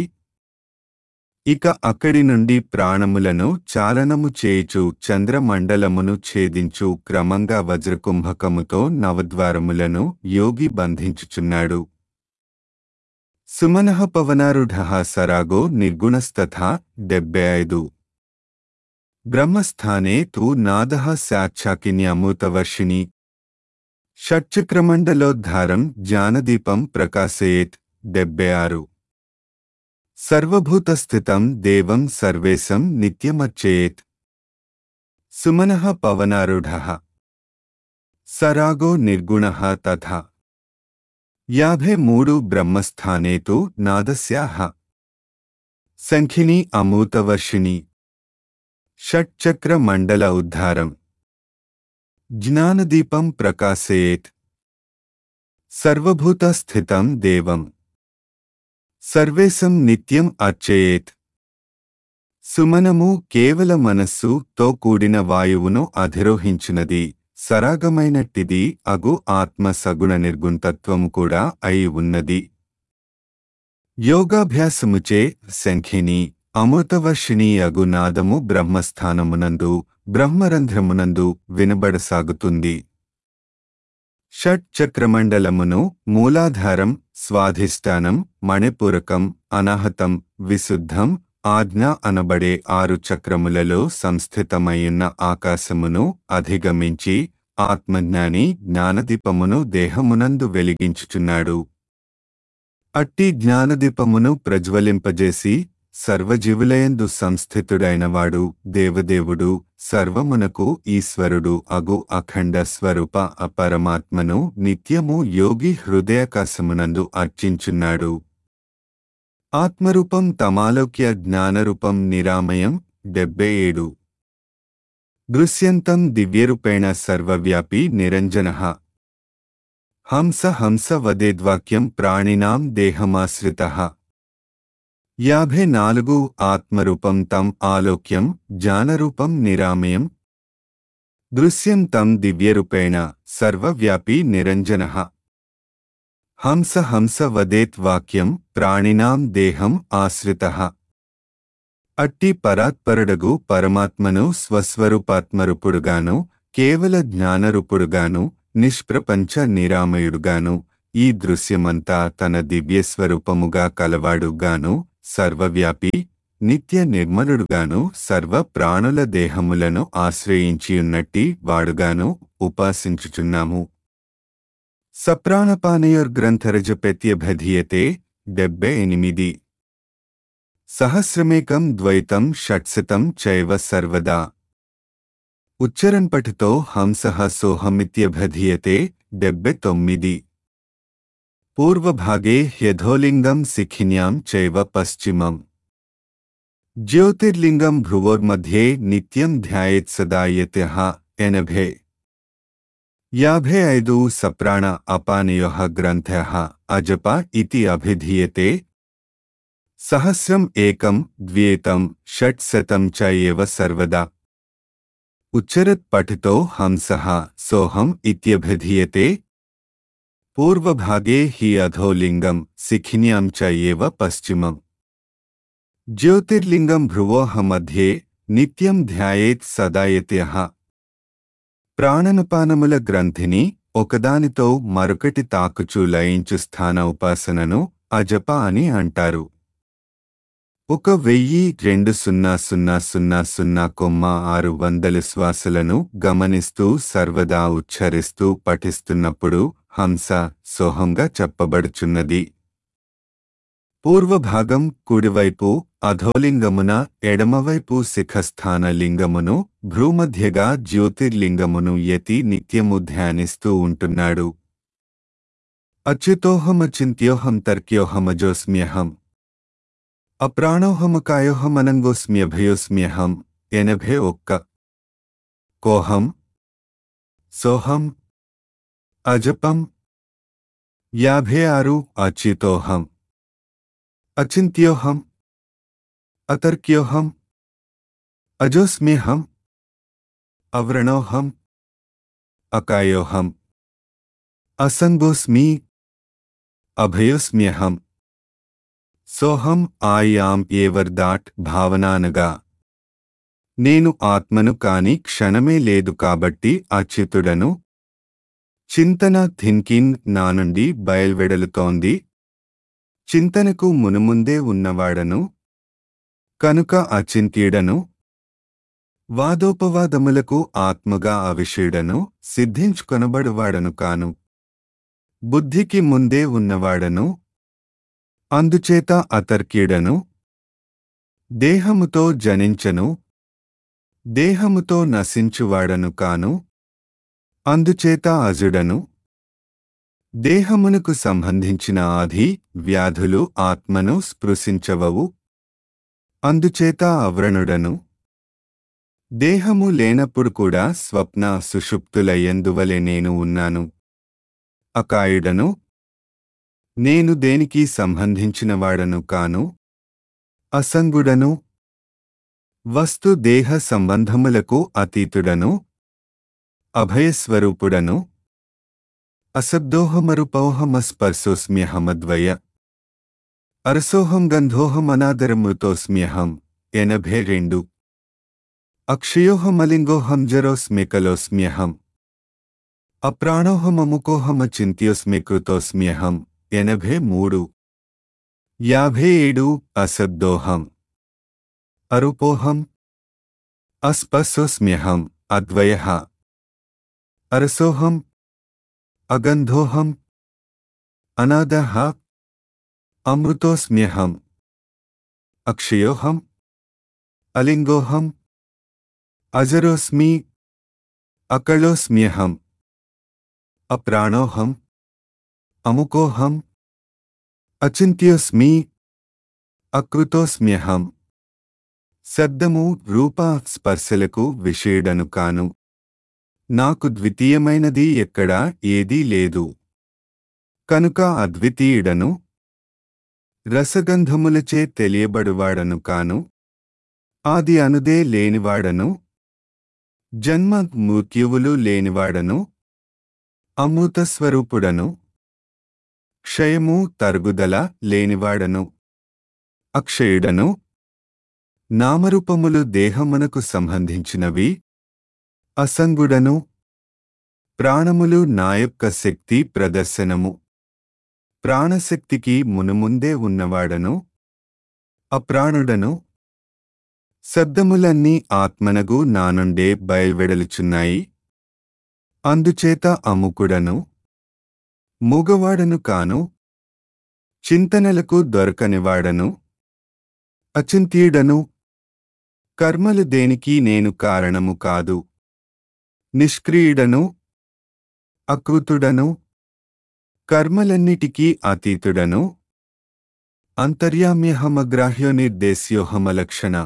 [SPEAKER 1] ఇక అక్కడి నుండి ప్రాణములను చాలనము చేయుచు చంద్రమండలమును ఛేదించు క్రమంగా వజ్రకుంభకముతో నవద్వారములను యోగి బంధించుచున్నాడు సుమనః పవనారుఢ సరాగో నిర్గుణస్తథా డెబ్బై ఐదు బ్రహ్మస్థానే తు నాద సాక్షాకిన్యమూతవర్షిణి షట్చక్రమండలోద్ధారం జ్ఞానదీపం ప్రకాశయేత్ డెబ్బై ఆరు సర్వభూతస్థితం దేవం సర్వేశం నిత్యమర్చయేత్ సుమనః పవనారుఢ సరాగో నిర్గుణ తథా యాభై మూడు బ్రహ్మస్థానే తు నాదస్యాః సంఖిని అమూతవర్షిణి షట్చక్రమండల ఉద్ధారం జ్ఞానదీపం ప్రకాశయేత్ సర్వభూతస్థితం దేవం సర్వేశం నిత్యం అర్చయేత్ సుమనము కేవల మనస్సు తో కూడిన వాయువును అధిరోహించినది సరాగమైనట్టిది అగు ఆత్మ సగుణ నిర్గుణతత్వము కూడా అయి ఉన్నది యోగాభ్యాసముచే శంఖిని అమృతవర్షిణి అగు నాదము బ్రహ్మస్థానమునందు బ్రహ్మరంధ్రమునందు వినబడసాగుతుంది షట్ చక్రమండలమును మూలాధారం స్వాధిష్టానం మణిపూరకం అనాహతం విశుద్ధం ఆజ్ఞ అనబడే ఆరు చక్రములలో సంస్థితమయ్యున్న ఆకాశమును అధిగమించి ఆత్మజ్ఞాని జ్ఞానదీపమును దేహమునందు వెలిగించుచున్నాడు అట్టి జ్ఞానదీపమును ప్రజ్వలింపజేసి సర్వజీవులయందు సంస్థితుడైనవాడు దేవదేవుడు సర్వమునకు ఈశ్వరుడు అగు అఖండ స్వరూప అపరమాత్మను నిత్యము యోగి హృదయాకాశమునందు అర్చించున్నాడు ఆత్మరూపం తమాలోక్య జ్ఞానరూపం నిరామయం డెబ్బై ఏడు దృశ్యంతం దివ్యరూపేణ సర్వవ్యాపీ నిరంజన హంస హంస వదేద్వాక్యం ప్రాణినాం దేహమాశ్రిత యాభై నాలుగు ఆత్మరూపం తం ఆలోక్యం జ్ఞానరూపం నిరామయం దృశ్యం తం దివ్యరూపేణ సర్వవ్యాపీ నిరంజన హంస హంస వదేత్ వాక్యం ప్రాణినాం దేహం ఆశ్రిత అట్టి పరాత్పరుడగు పరమాత్మను స్వస్వరూపాత్మరూపుడుగాను కేవల జ్ఞానరూపుడుగాను నిష్ప్రపంచ నిరామయుడుగాను ఈ దృశ్యమంతా తన దివ్యస్వరూపముగా కలవాడుగాను సర్వవ్యాపి నిత్య నిర్మలుడుగాను సర్వ ప్రాణుల దేహములను ఆశ్రయించియున్నట్టి వాడుగాను ఉపాసించుచున్నాము సప్రాణపానయోర్గ్రంథరజపెత్యభధీయతే డెబ్బై ఎనిమిది సహస్రమేకం ద్వైతం షట్శతం చైవ సర్వదా ఉచ్చరణపటితో హంసః సోహమిత్యభిధీయతే డెబ్బె తొమ్మిది పూర్వభాగే హ్యధోలింగం శిఖిన్యాం చైవ పశ్చిమం జ్యోతిర్లింగం భ్రువోర్मध्ये నిత్యం ధ్యాయేత్ సదా యతః ఎనభే యాభై ఐదు సప్రాణ అపానయోః గ్రంథః అజప ఇతి అభిధీయతే సహస్రం ఏకం ద్వ్యేతం షట్శతం చ ఏవ సర్వదా ఉచ్చరత్ పఠితో హంసః సోహం ఇత్యభిధీయతే పూర్వభాగే హి అధోలింగం శిఖిన్యాం చ ఏవ పశ్చిమం జ్యోతిర్లింగం భ్రువోః మధ్యే నిత్యం ధ్యాయేత్ సదాయత్యః ప్రాణనపానముల గ్రంథిని ఒకదానితో మరొకటి తాకుచు లయించు స్థాన ఉపాసనను అజప అని అంటారు ఒక వెయ్యి రెండు సున్నా సున్నా సున్నా సున్నా కొమ్మ ఆరు వందల శ్వాసలను గమనిస్తూ సర్వదా ఉచ్చరిస్తూ పఠిస్తున్నప్పుడు హంస సోహంగా చెప్పబడుచున్నది పూర్వభాగం కుడివైపు అధోలింగమున ఎడమవైపు శిఖస్థాన లింగమును భ్రూమధ్యగా జ్యోతిర్లింగమును యతి నిత్యము ధ్యానిస్తూ ఉంటున్నాడు అచ్యుతోహమచింత్యోహం తర్క్యోహమజోస్మ్యహం అప్రాణోహమకాయోహమనంగోస్మ్యభయోస్మ్యహం ఎనభే ఒక్క కోహం సోహం అజపం యాభై ఆరు అచ్యుతోహం అచింత్యోహం అతర్క్యోహం అజోస్మ్యహం అవ్రణోహం అకాయోహం అసంగోస్మి అభయోస్మ్యహం సోహం ఆయాం ఏవర్దాట్ భావనానగా నేను ఆత్మను కాని క్షణమే లేదు కాబట్టి అచ్యుతుడను చింతన థింకిన్ నా నుండి బయల్వెడలుతోంది చింతనకు మునుముందే ఉన్నవాడను కనుక అచింత్యుడను వాదోపవాదములకు ఆత్మగా అవిషయుడను సిద్ధించుకొనబడువాడను కాను బుద్ధికి ముందే ఉన్నవాడను అందుచేత అతర్క్యుడను దేహముతో జనించను దేహముతో నశించువాడను కాను అందుచేత అజుడను దేహమునకు సంబంధించిన ఆధి వ్యాధులు ఆత్మను స్పృశించవవు అందుచేత అవ్రణుడను దేహము లేనప్పుడు కూడా స్వప్న సుషుప్తులయ్యందువలె నేను ఉన్నాను అకాయుడను నేను దేనికి సంబంధించినవాడను కాను అసంగుడను వస్తు దేహ సంబంధములకు అతీతుడను అభయస్వరూపుడను అశబ్దోహమరుపౌహమస్పర్శోస్మ్యహమద్వయ అరసోహం గంధోహమనాదరమృతోస్మ్యహం ఎనభై రెండు అక్షయోహమలింగోహం జరోస్మ్యకలోస్మ్యహం అప్రాణోహమముకోహమచింత్యోస్మ్యకృతోస్మ్యహం ఎనభై మూడు యాభై ఏడు అసద్దోహం అరుపోహం అస్పస్సోస్మ్యహం అద్వయ అరసోహం అగంధోహం అనాదః అమృతోస్మ్యహం అక్షయోహం అలింగోహం అజరోస్మి అకళోస్మ్యహం అప్రాణోహం అముకోహం అచింత్యోస్మి అకృతోస్మ్యహం శబ్దము రూప స్పర్శలకు విషయుడను కాను నాకు ద్వితీయమైనది ఎక్కడా ఏదీ లేదు కనుక అద్వితీయుడను రసగంధములచే తెలియబడువాడను కాను ఆది అనుదే లేనివాడను జన్మ మృత్యువులు లేనివాడను అమృతస్వరూపుడను క్షయము తరుగుదల లేనివాడను అక్షయుడను నామరూపములు దేహమునకు సంబంధించినవి అసంగుడను ప్రాణములు నా యొక్క శక్తి ప్రదర్శనము ప్రాణశక్తికి మునుముందే ఉన్నవాడను అప్రాణుడను శబ్దములన్నీ ఆత్మనగు నా నుండే బయల్వెడలుచున్నాయి అందుచేత అముకుడను మూగవాడను కాను చింతనలకు దొరకనివాడను అచింత్యుడను కర్మలు దేనికి నేను కారణము కాదు నిష్క్రియుడను అకృతుడను కర్మలన్నిటికీ అతీతుడను అంతర్యామ్యహమగ్రాహ్యో నిర్దేశ్యోహమలక్షణ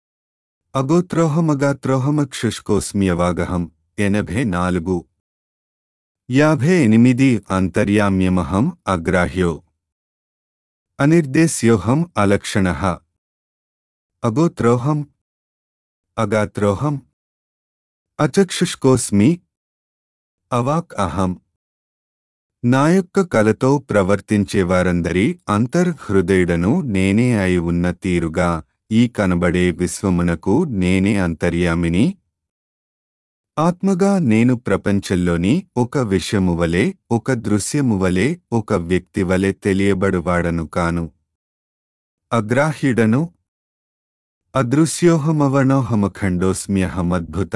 [SPEAKER 1] అగోత్రోహమగాత్రోహమక్షుష్కోస్మ్యవాగహం ఎనభై నాలుగు యాభై ఎనిమిది అంతర్యామ్యమహం అగ్రాహ్యో అనిర్దేశ్యోహం అలక్షణ అగోత్రోహం అగాత్రోహం అచక్షుష్కోస్మి అవాక్ అహం నా యొక్క కలతో ప్రవర్తించేవారందరి అంతర్హృదయుడను నేనే అయి ఉన్న తీరుగా ఈ కనబడే విశ్వమునకు నేనే అంతర్యామిని ఆత్మగా నేను ప్రపంచంలోని ఒక విషయము వలె ఒక దృశ్యము వలె ఒక వ్యక్తి వలె తెలియబడువాడను కాను అగ్రాహ్యుడను అదృశ్యోహమవర్ణోహమఖండోస్మ్యహమద్భుత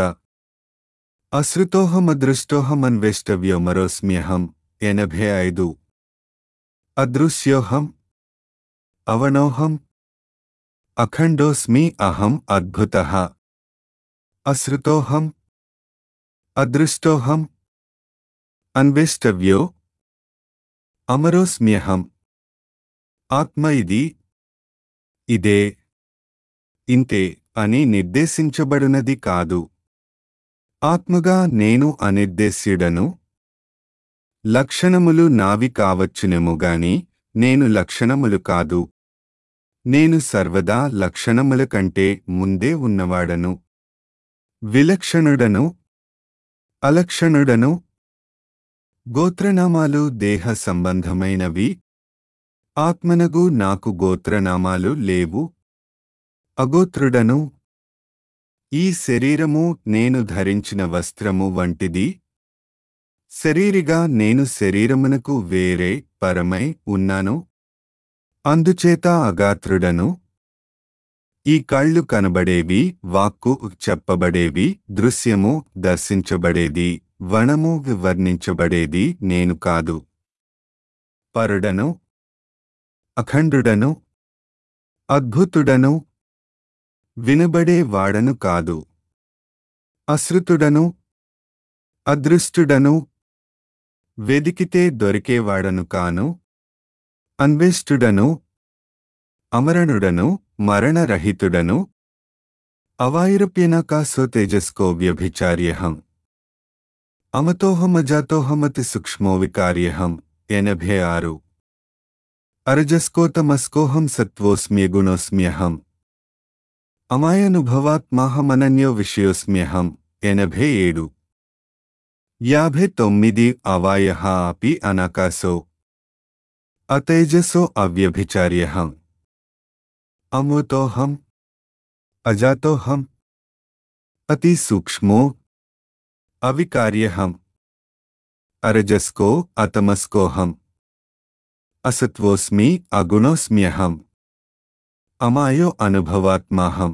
[SPEAKER 1] అశ్రుతోహమదృష్టోహమన్వేష్టవ్యోమరోస్మ్యహం ఎనభై ఐదు అదృశ్యోహం అవనోహం అఖండోస్మి అహం అద్భుత అశ్రుతోహం అదృష్టోహం అన్వేష్టవ్యో అమరోస్మ్యహం ఆత్మ ఇది ఇదే ఇంతే అని నిర్దేశించబడినది కాదు ఆత్మగా నేను అనిర్దేశ్యుడను లక్షణములు నావి కావచ్చునేమోగాని నేను లక్షణములు కాదు నేను సర్వదా లక్షణముల కంటే ముందే ఉన్నవాడను విలక్షణుడను అలక్షణుడను గోత్రనామాలు దేహ సంబంధమైనవి ఆత్మనగు నాకు గోత్రనామాలు లేవు అగోత్రుడను ఈ శరీరము నేను ధరించిన వస్త్రము వంటిది శరీరిగా నేను శరీరమునకు వేరే పరమై ఉన్నాను అందుచేత అగాత్రుడను ఈ కళ్ళు కనబడేవి వాక్కు చెప్పబడేవి దృశ్యము దర్శించబడేది వణము వివర్ణించబడేది నేను కాదు పరుడను అఖండుడను అద్భుతుడను వినబడే వాడను కాదు అశ్రుతుడను అదృష్టుడను వెదికితే దొరికేవాడను కాను అన్వేష్టుడను అమరణుడను మరణరహితుడను అవాయురప్యనాకాశో తేజస్కో వ్యభిచార్యహం అమతోహమజాతోహమతి సూక్ష్మో వికార్యహం ఎనభై ఆరు అరజస్కోతమస్కోహం సత్వోస్మ్యగుణోస్మ్యహం అమాయనుభవాత్మాహమనన్యో విషయోస్మ్యహం ఎనభై ఏడు యాభై తొమ్మిది అవాయ అపి అనకాశో అతేజసో అవ్యభిచార్యహం అమృతోహం అజాతోహం అతి సూక్ష్మో అవికార్యహం అరజస్కో అతమస్కోహం అసత్వోస్మి అగుణోస్మ్యహం అమాయో అనుభవాత్మాహం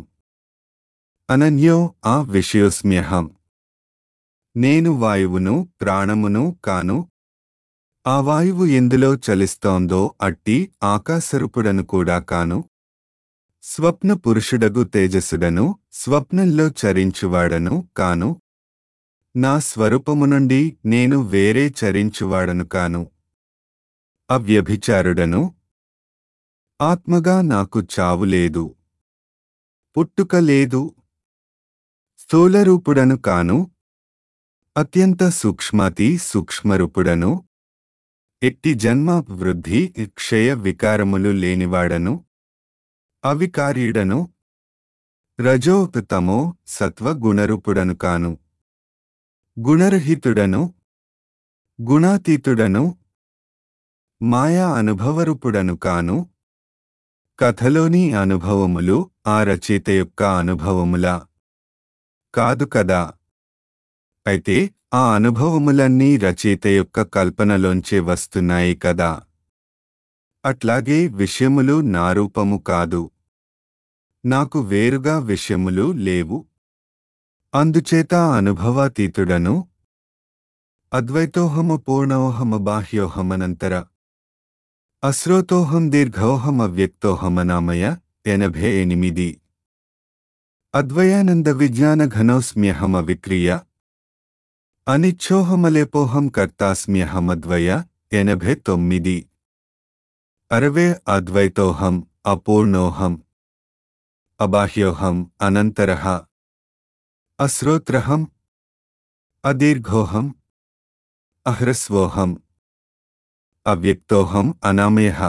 [SPEAKER 1] అనన్యో ఆ విషయోస్మ్యహం నేను వాయువును ప్రాణమును కాను ఆ వాయువు ఎందులో చలిస్తోందో అట్టి ఆకాశరూపుడను కూడా కాను స్వప్న పురుషుడగు తేజస్సుడను స్వప్నంలో చరించువాడను కాను నా స్వరూపము నుండి నేను వేరే చరించువాడను కాను అవ్యభిచారుడను ఆత్మగా నాకు చావు లేదు పుట్టుక లేదు స్థూలరూపుడను కాను అత్యంత సూక్ష్మాతి సూక్ష్మరూపుడను ఎట్టి జన్మ వృద్ధి క్షయ వికారములు లేనివాడను అవికార్యుడను రజో తమో సత్వ గుణరూపుడను కాను గుణరహితుడను గుణాతీతుడను మాయా అనుభవరూపుడను కాను కథలోని అనుభవములు ఆ రచయిత యొక్క అనుభవములా కాదు కదా అయితే ఆ అనుభవములన్నీ రచయిత యొక్క కల్పనలోంచే వస్తున్నాయి కదా అట్లాగే విషయములు నా రూపము కాదు నాకు వేరుగా విషయములు లేవు అందుచేత అనుభవాతీతుడను అద్వైతోహమ పూర్ణోహమ బాహ్యోహమనంతర అశ్రోతోహం దీర్ఘోహమవ్యక్తోహమనామయ ఎనభై ఎనిమిది అద్వయానంద విజ్ఞాన ఘనోస్మ్యహమ విక్రియ అనిచ్చోహమలేపోహం కర్తాస్మ్యహమద్వయ ఎనభై తొమ్మిది అరవే అద్వైతోహం అపూర్ణోహం అబాహ్యోహం అనంతరః అశ్రోత్రహం అదీర్ఘోహం అహ్రస్వోహం అవ్యక్తోహం అనామయః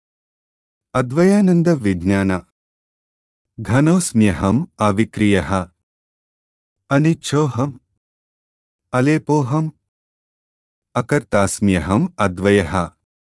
[SPEAKER 1] అద్వయానంద విజ్ఞాన ఘనోస్మ్యహం అవిక్రియః అనిచ్చోహం అలేపోహం అకర్తాస్మ్యహం అద్వయః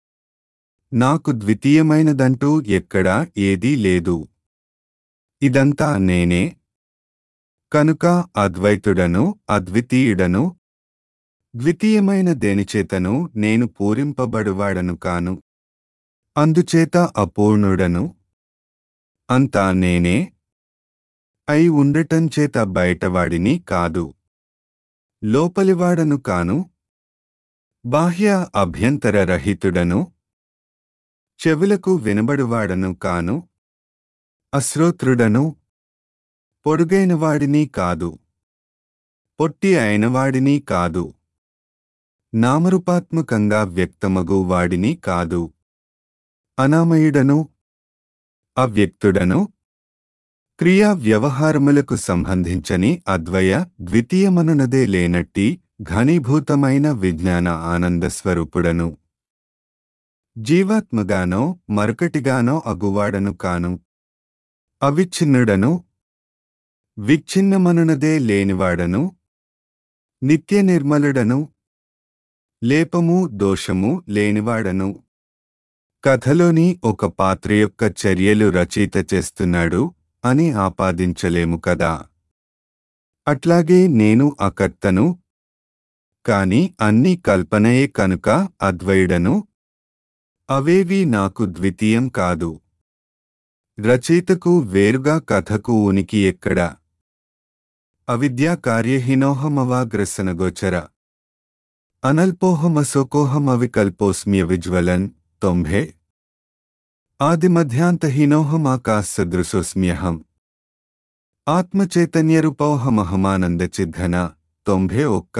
[SPEAKER 1] నాకు ద్వితీయమైనదంటూ ఎక్కడా ఏదీ లేదు ఇదంతా నేనే కనుక అద్వైతుడను అద్వితీయుడను ద్వితీయమైన దేనిచేతను నేను పూరింపబడువాడను కాను అందుచేత అపూర్ణుడను అంతా నేనే అయి ఉండటంచేత బయటవాడిని కాదు లోపలివాడను కాను బాహ్య అభ్యంతర రహితుడను చెవులకు వినబడువాడను కాను అశ్రోత్రుడను పొడుగైనవాడిని కాదు పొట్టి అయినవాడిని కాదు నామరూపాత్మకంగా వ్యక్తమగు వాడిని కాదు అనామయుడను అవ్యక్తుడను క్రియా వ్యవహారములకు సంబంధించని అద్వయ ద్వితీయమనునదే లేనట్టి ఘనీభూతమైన విజ్ఞాన ఆనంద స్వరూపుడను జీవాత్మగానో మరొకటిగానో అగువాడను కాను అవిచ్ఛిన్నుడను విచ్ఛిన్నమనునదే లేనివాడను నిత్య నిర్మలుడను లేపము దోషము లేనివాడను కథలోని ఒక పాత్ర యొక్క చర్యలు రచయిత చేస్తున్నాడు అని ఆపాదించలేము కదా అట్లాగే నేను అకర్తను కాని అన్నీ కల్పనయే కనుక అద్వయుడను అవేవి నాకు ద్వితీయం కాదు రచయితకు వేరుగా కథకు ఉనికి ఎక్కడ అవిద్యా కార్యహీనోహమవాగ్రసనగోచర అనల్పోహమశోకోహమవికల్పోస్మ్య విజ్వలన్ తొంభే ఆదిమధ్యాంతహీనోహమాకాశదృశోస్మ్యహం ఆత్మచైతన్యరూపౌహమహమానందచిద్ధన తొంభే ఒక్క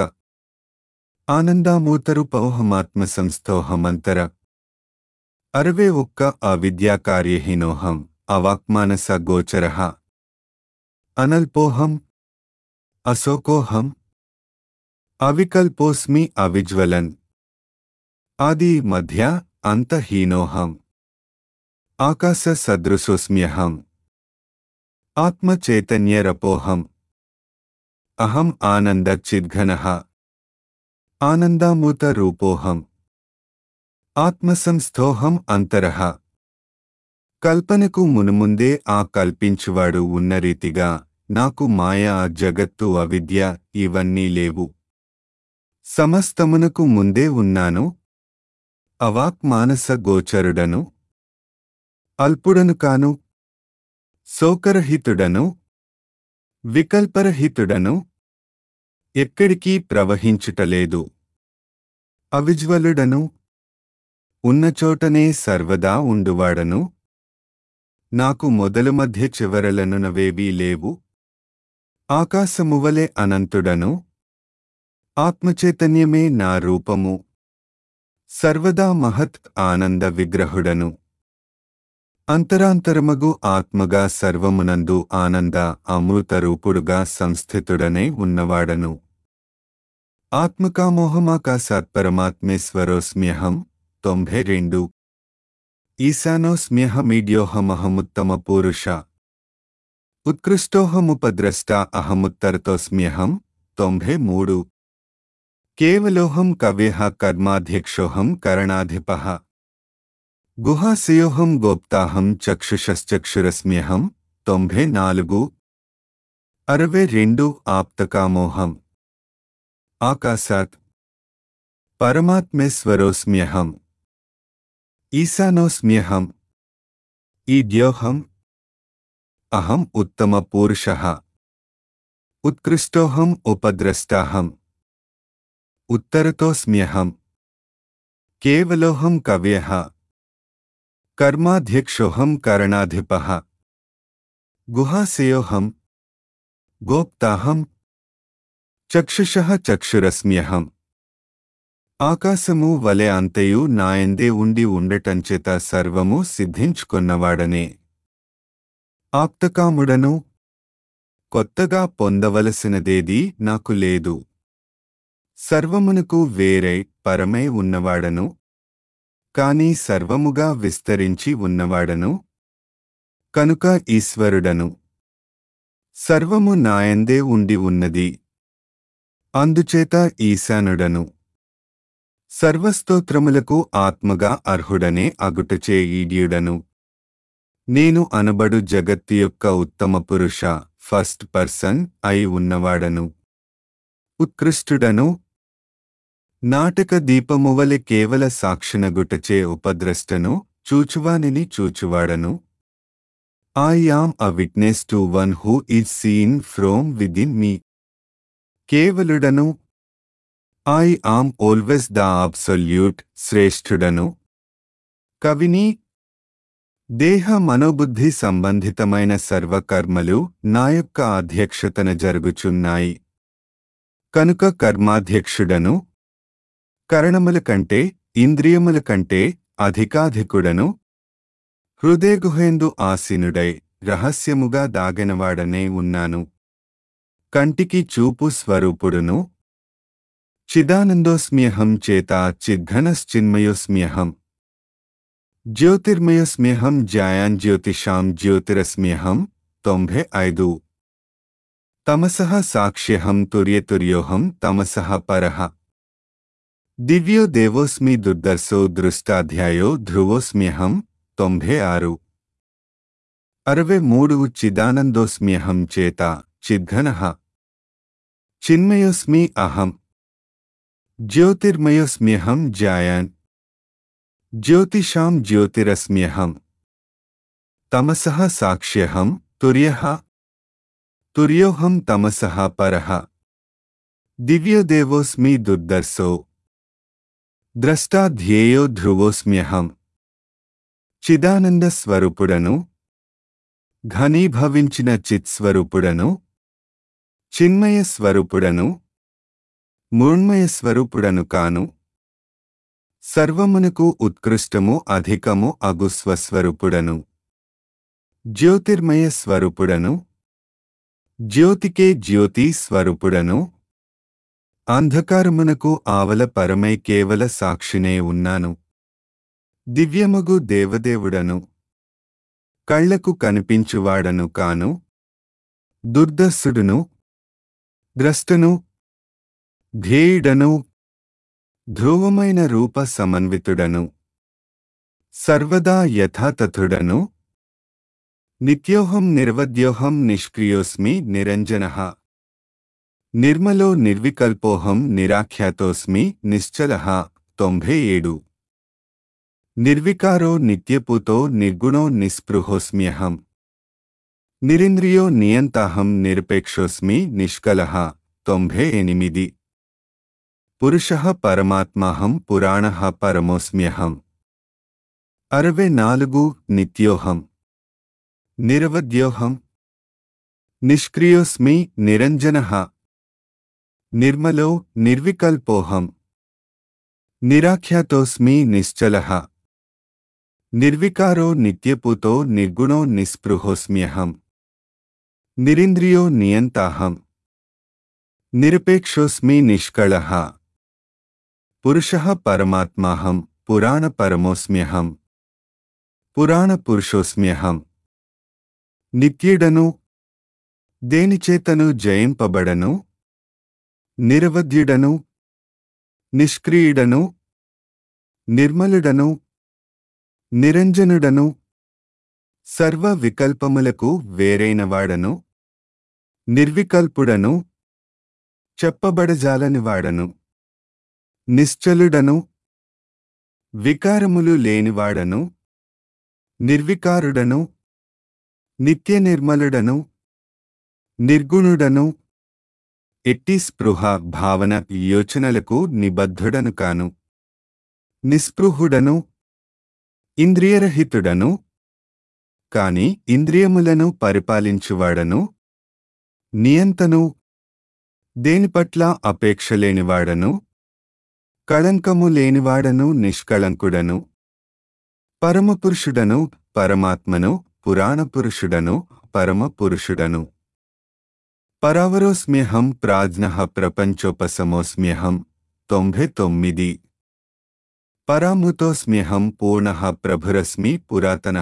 [SPEAKER 1] ఆనందామూతరూపౌహమాత్మసంస్థోహమంతర అరవే ఒక్క అవిద్యాకార్యహీనోహం అవాక్మానస గోచర అనల్పోహం అశోకోహం అవికల్పోస్మి అవిజ్వలన్ ఆది మధ్య అంతహీనోహం ఆకాశ సదృశోస్మ్యహం ఆత్మచైతన్యరపోహం అహం ఆనందచిద్ఘన ఆనందామూతరూపోహం ఆత్మసంస్థోహం అంతరః కల్పనకు మునుముందే ఆ కల్పించువాడు ఉన్న రీతిగా నాకు మాయ జగత్తు అవిద్య ఇవన్నీ లేవు సమస్తమునకు ముందే ఉన్నాను అవాక్మానస గోచరుడను అల్పుడను కాను శోకరహితుడను వికల్పరహితుడను ఎక్కడికీ ప్రవహించుటలేదు అవిజ్వలుడను ఉన్నచోటనే సర్వదా ఉండువాడను నాకు మొదలు మధ్య చివరలనునవేవీ లేవు ఆకాశమువలె అనంతుడను ఆత్మచైతన్యమే నా రూపము సర్వదా మహత్ ఆనంద విగ్రహుడను అంతరాంతరమగు ఆత్మగా సర్వమునందు ఆనంద అమృతరూపుడుగా సంస్థితుడనై ఉన్నవాడను ఆత్మకామోహమాకాశాత్ పరమాత్మేశ్వరోస్మ్యహం తొంభై రెండు ఈశానోస్మ్యహమీడ్యోహమహముత్తమ పూరుష ఉత్కృష్టోహముపద్రష్ట అహముత్తరతోస్మ్యహం తొంభై మూడు కేవలోహం కవ్యః కర్మాధ్యక్షోహం కరణాధిప గుహాశయోహం గోప్తాహం చక్షుషశ్చక్షురస్మ్యహం తొంభై నాలుగు అరవై రెండు ఆప్తకామోహం ఆకాశాత్ పరమాత్మేశ్వరోస్మ్యహం ఈశానోస్మ్యహం ఈడ్యోహం అహం ఉత్తమ పూరుష ఉత్కృష్టోహం ఉపద్రష్టాహం ఉత్తరతోస్మ్యహం కేవలోహం కవ్యః కర్మాధ్యక్షోహం కరణాధిప గుహాశయోహం గోప్తాహం చక్షుష చక్షురస్మ్యహం ఆకాశము వలె అంతయు నాయందే ఉండి ఉండటంచేత సర్వము సిద్ధించుకొన్నవాడనే ఆప్తకాముడను కొత్తగా పొందవలసినదేదీ నాకు లేదు సర్వమునకు వేరే పరమై ఉన్నవాడను కాని సర్వముగా విస్తరించి ఉన్నవాడను కనుక ఈశ్వరుడను సర్వము నాయందే ఉండి ఉన్నది అందుచేత ఈశానుడను సర్వస్తోత్రములకు ఆత్మగా అర్హుడనే అగుటచే ఈడ్యుడను నేను అనబడు జగత్తు యొక్క ఉత్తమ పురుష ఫస్ట్ పర్సన్ అయి ఉన్నవాడను ఉత్కృష్టుడను నాటక దీపమువలె కేవల సాక్షినగుటచే ఉపద్రష్టను చూచువానిని చూచువాడను I am a witness to one who is seen from within me కేవలుడను I am always the absolute శ్రేష్ఠుడను కవిని దేహ మనోబుద్ధి సంబంధితమైన సర్వకర్మలు నా యొక్క అధ్యక్షతన జరుగుచున్నాయి కనుక కర్మాధ్యక్షుడను కరణముల కంటే ఇంద్రియముల కంటే అధికాధికుడను హృదయగుహేందు ఆసీనుడై రహస్యముగా దాగినవాడనే ఉన్నాను కంటికి చూపు స్వరూపుడును చిదానందోస్మ్యహం చేత చిద్ఘనశ్చిన్మయోస్మ్యహం జ్యోతిర్మయోస్మ్యహం జ్యాయాన్ జ్యోతిషాం జ్యోతిరస్మ్యహం తొంభై ఐదు తమసః సాక్ష్యహం తుర్యతుర్యోహం తమసః పరః దివ్యో దేవోస్మి దుర్దర్శో దృష్టాధ్యాయో ధ్రువోస్మ్యహం తొంభై ఆరు అరవై మూడు చిదానందోస్మ్యహం చేత చిద్ఘనః చిన్మయోస్మి అహం జ్యోతిర్మయోస్మ్యహం జాయాన్ జ్యోతిషాం జ్యోతిరస్మ్యహం తమసః సాక్ష్యహం తుర్యః తుర్యోహం తమసః పరః దివ్యోదేవోస్మి దుర్దర్శో ద్రష్టా ధ్యేయో ధ్రువోస్మ్యహం చిదానంద స్వరూపుడను ఘనీభవించిన చిత్స్వరూపుడను చిన్మయ స్వరూపుడను మృణ్మయ స్వరూపుడను కాను సర్వమునకు ఉత్కృష్టము అధికము అగు స్వస్వరూపుడను జ్యోతిర్మయ స్వరూపుడను జ్యోతికే జ్యోతి స్వరూపుడను అంధకారమునకు ఆవల పరమై కేవల సాక్షినే ఉన్నాను దివ్యమగు దేవదేవుడను కళ్లకు కనిపించువాడను కాను దుర్దస్సుడును ద్రష్టను ధ్యేయుడను ధ్రువమైన రూప సమన్వితుడను సర్వదా యథాతథుడను నిత్యోహం నిర్వద్యోహం నిష్క్రియోస్మి నిరంజన నిర్మలో నిర్వికల్పోహం నిరాఖ్యాతోస్మి నిశ్చల తొంభై ఏడు నిర్వికారో నిత్యపుతో నిర్గుణో నిస్పృహోస్మ్యహం నిరింద్రియో నియంతాహం నిరపేక్షోస్మి నిష్కలః తొంభై ఎనిమిది పురుష పరమాత్మాహం పురాణ పరమోస్మ్యహం అరవై నాలుగు నిత్యోహం నిరవద్యోహం నిష్క్రియోస్మి నిరంజన నిర్మలో నిర్వికల్పోహం నిరాఖ్యాతోస్మి నిశ్చల నిర్వికారో నిత్యపుతో నిర్గుణో నిస్పృహోస్మ్యహం నిరింద్రియో నియంతాహం నిరపేక్షోస్మి నిష్కళ పురుష పరమాత్మాహం పురాణ పరమోస్మ్యహం పురాణ పురుషోస్మ్యహం నిత్యుడను దేనిచేతను జయింపబడను నిరవధ్యుడను నిష్క్రియుడను నిర్మలుడను నిరంజనుడను సర్వ వికల్పములకు వేరైనవాడను నిర్వికల్పుడను చెప్పబడజాలనివాడను నిశ్చలుడను వికారములు లేనివాడను నిర్వికారుడను నిత్య నిర్మలుడను నిర్గుణుడను ఎట్టి స్పృహ భావన యోచనలకు నిబద్ధుడను కాను నిస్పృహుడను ఇంద్రియరహితుడను కాని ఇంద్రియములను పరిపాలించువాడను నియంతను దేని పట్ల అపేక్ష లేనివాడను కళంకము లేనివాడను నిష్కళంకుడను పరమపురుషుడను పరమాత్మను పురాణపురుషుడను పరమపురుషుడను పరావరోస్మ్యహం ప్రాజ్ఞ ప్రపంచోపశమోస్మ్యహం తొంభై తొమ్మిది పరామృతోస్మ్యహం పూర్ణ ప్రభురస్మి పురాతన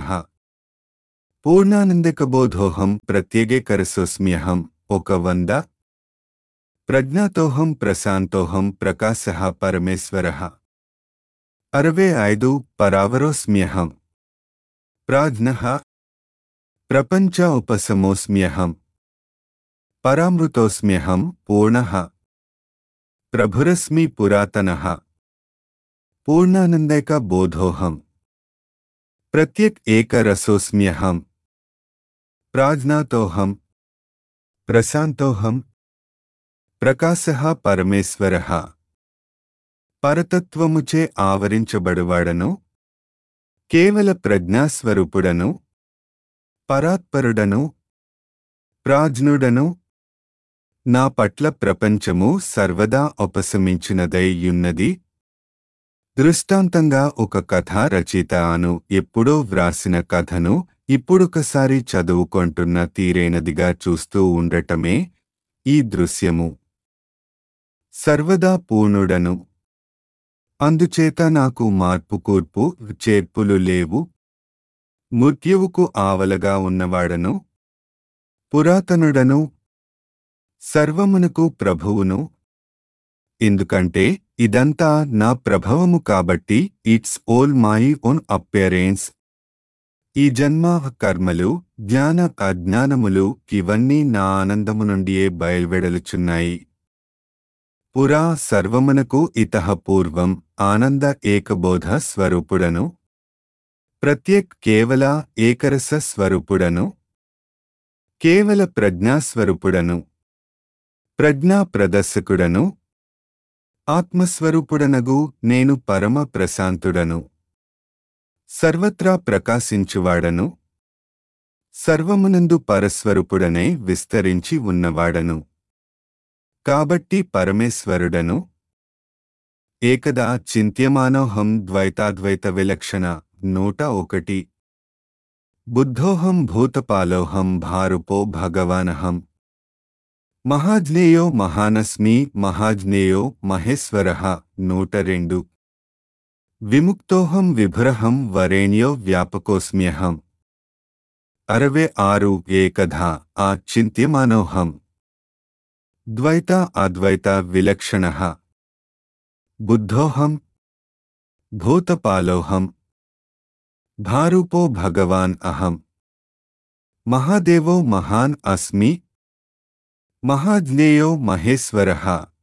[SPEAKER 1] పూర్ణానందకబోధోహం ప్రత్యేగేకరసోస్మ్యహం ఒక వంద ప్రజ్ఞాతోహం ప్రశాంతోహం ప్రకాశ పరమేశ్వర అరవై ఐదు పరావరోస్మ్యహం ప్రాజ్ఞ ప్రపంచ ఉపశమోస్మ్యహం పరామృతోస్మ్యహం పూర్ణ ప్రభురస్మి పురాతన పూర్ణానందైక బోధోహం ప్రత్యేక్ ఏకరసోస్మ్యహం ప్రాజ్ఞాతోహం ప్రశాంతోహం ప్రకాశ పరమేశ్వర పరతత్వముచే ఆవరించబడువాడను కేవల ప్రజ్ఞాస్వరూపుడను పరాత్పరుడను ప్రాజ్ఞుడను నా పట్ల ప్రపంచము సర్వదా ఉపశమించినదై యున్నది దృష్టాంతంగా ఒక కథా రచయిత అను ఎప్పుడో వ్రాసిన కథను ఇప్పుడొకసారి చదువుకొంటున్న తీరైనదిగా చూస్తూ ఉండటమే ఈ దృశ్యము సర్వదా పూర్ణుడను అందుచేత నాకు మార్పు కూర్పు చేర్పులు లేవు మృత్యువుకు ఆవలగా ఉన్నవాడను పురాతనుడను సర్వమునకు ప్రభువును ఎందుకంటే ఇదంతా నా ప్రభావము కాబట్టి it's all my own appearance ఈ జన్మ కర్మలు జ్ఞాన అజ్ఞానములు ఇవన్నీ నా ఆనందము నుండియే బయల్వెడలుచున్నాయి పురా సర్వమునకు ఇతః పూర్వం ఆనంద ఏకబోధ స్వరూపుడను ప్రత్యేక్ కేవల ఏకరస స్వరూపుడను కేవల ప్రజ్ఞాస్వరూపుడను ప్రజ్ఞా ప్రదర్శకుడను ఆత్మస్వరూపుడనగు నేను పరమ ప్రశాంతుడను సర్వత్రా ప్రకాశించువాడను సర్వమునందు పరస్వరూపుడనే విస్తరించి ఉన్నవాడను కాబట్టి పరమేశ్వరుడను ఏకదా చింత్యమానోహం ద్వైతాద్వైత విలక్షణ నూట ఒకటి బుద్ధోహం భూతపాలోహం భారుపో భగవానహం మహాజ్ఞేయో మహానస్మి మహాజ్ఞేయో మహేశ్వర నూట రెండు విముక్తోహం విభురహం వరేణ్యో వ్యాపకోస్మ్యహం అరవై ఆరు ఏకధా ఆ చింత్యమానోహం ద్వైత అద్వైత విలక్షణ బుద్ధోహం భూతపాలోహం భారూపో భగవాన్ అహం మహాదేవో మహాన్ అస్మి మహాజ్ఞేయో మహేశ్వర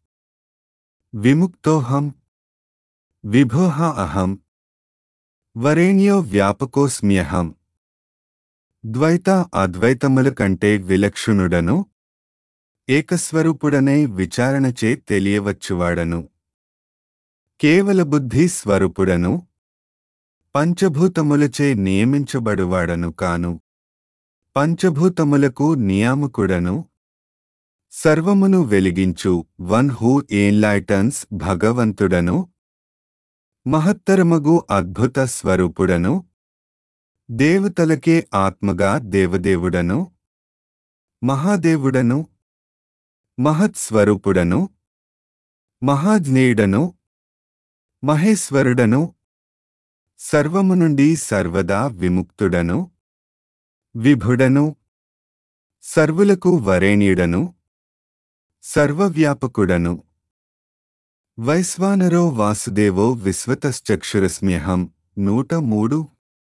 [SPEAKER 1] విముక్తోహం విభోః అహం వరేణ్యో వ్యాపకోస్మ్యహం ద్వైత అద్వైతముల కంటే విలక్షణుడను ఏకస్వరూపుడనై విచారణచే తెలియవచ్చువాడను కేవల బుద్ధి స్వరూపుడను పంచభూతములచే నియమించబడువాడను కాను పంచభూతములకు నియామకుడను సర్వమును వెలిగించు వన్ హూ ఎన్లైటన్స్ భగవంతుడను మహత్తరమగు అద్భుత స్వరూపుడను దేవతలకే ఆత్మగా దేవదేవుడను మహాదేవుడను మహత్స్వరూపుడను మహాజ్ఞేయుడను మహేశ్వరుడను సర్వము నుండి సర్వదా విముక్తుడను విభుడను సర్వులకు వరేణ్యుడను సర్వవ్యాపకుడను వైశ్వానరో వాసుదేవో విశ్వతశ్చక్షురస్మ్యహం నూట మూడు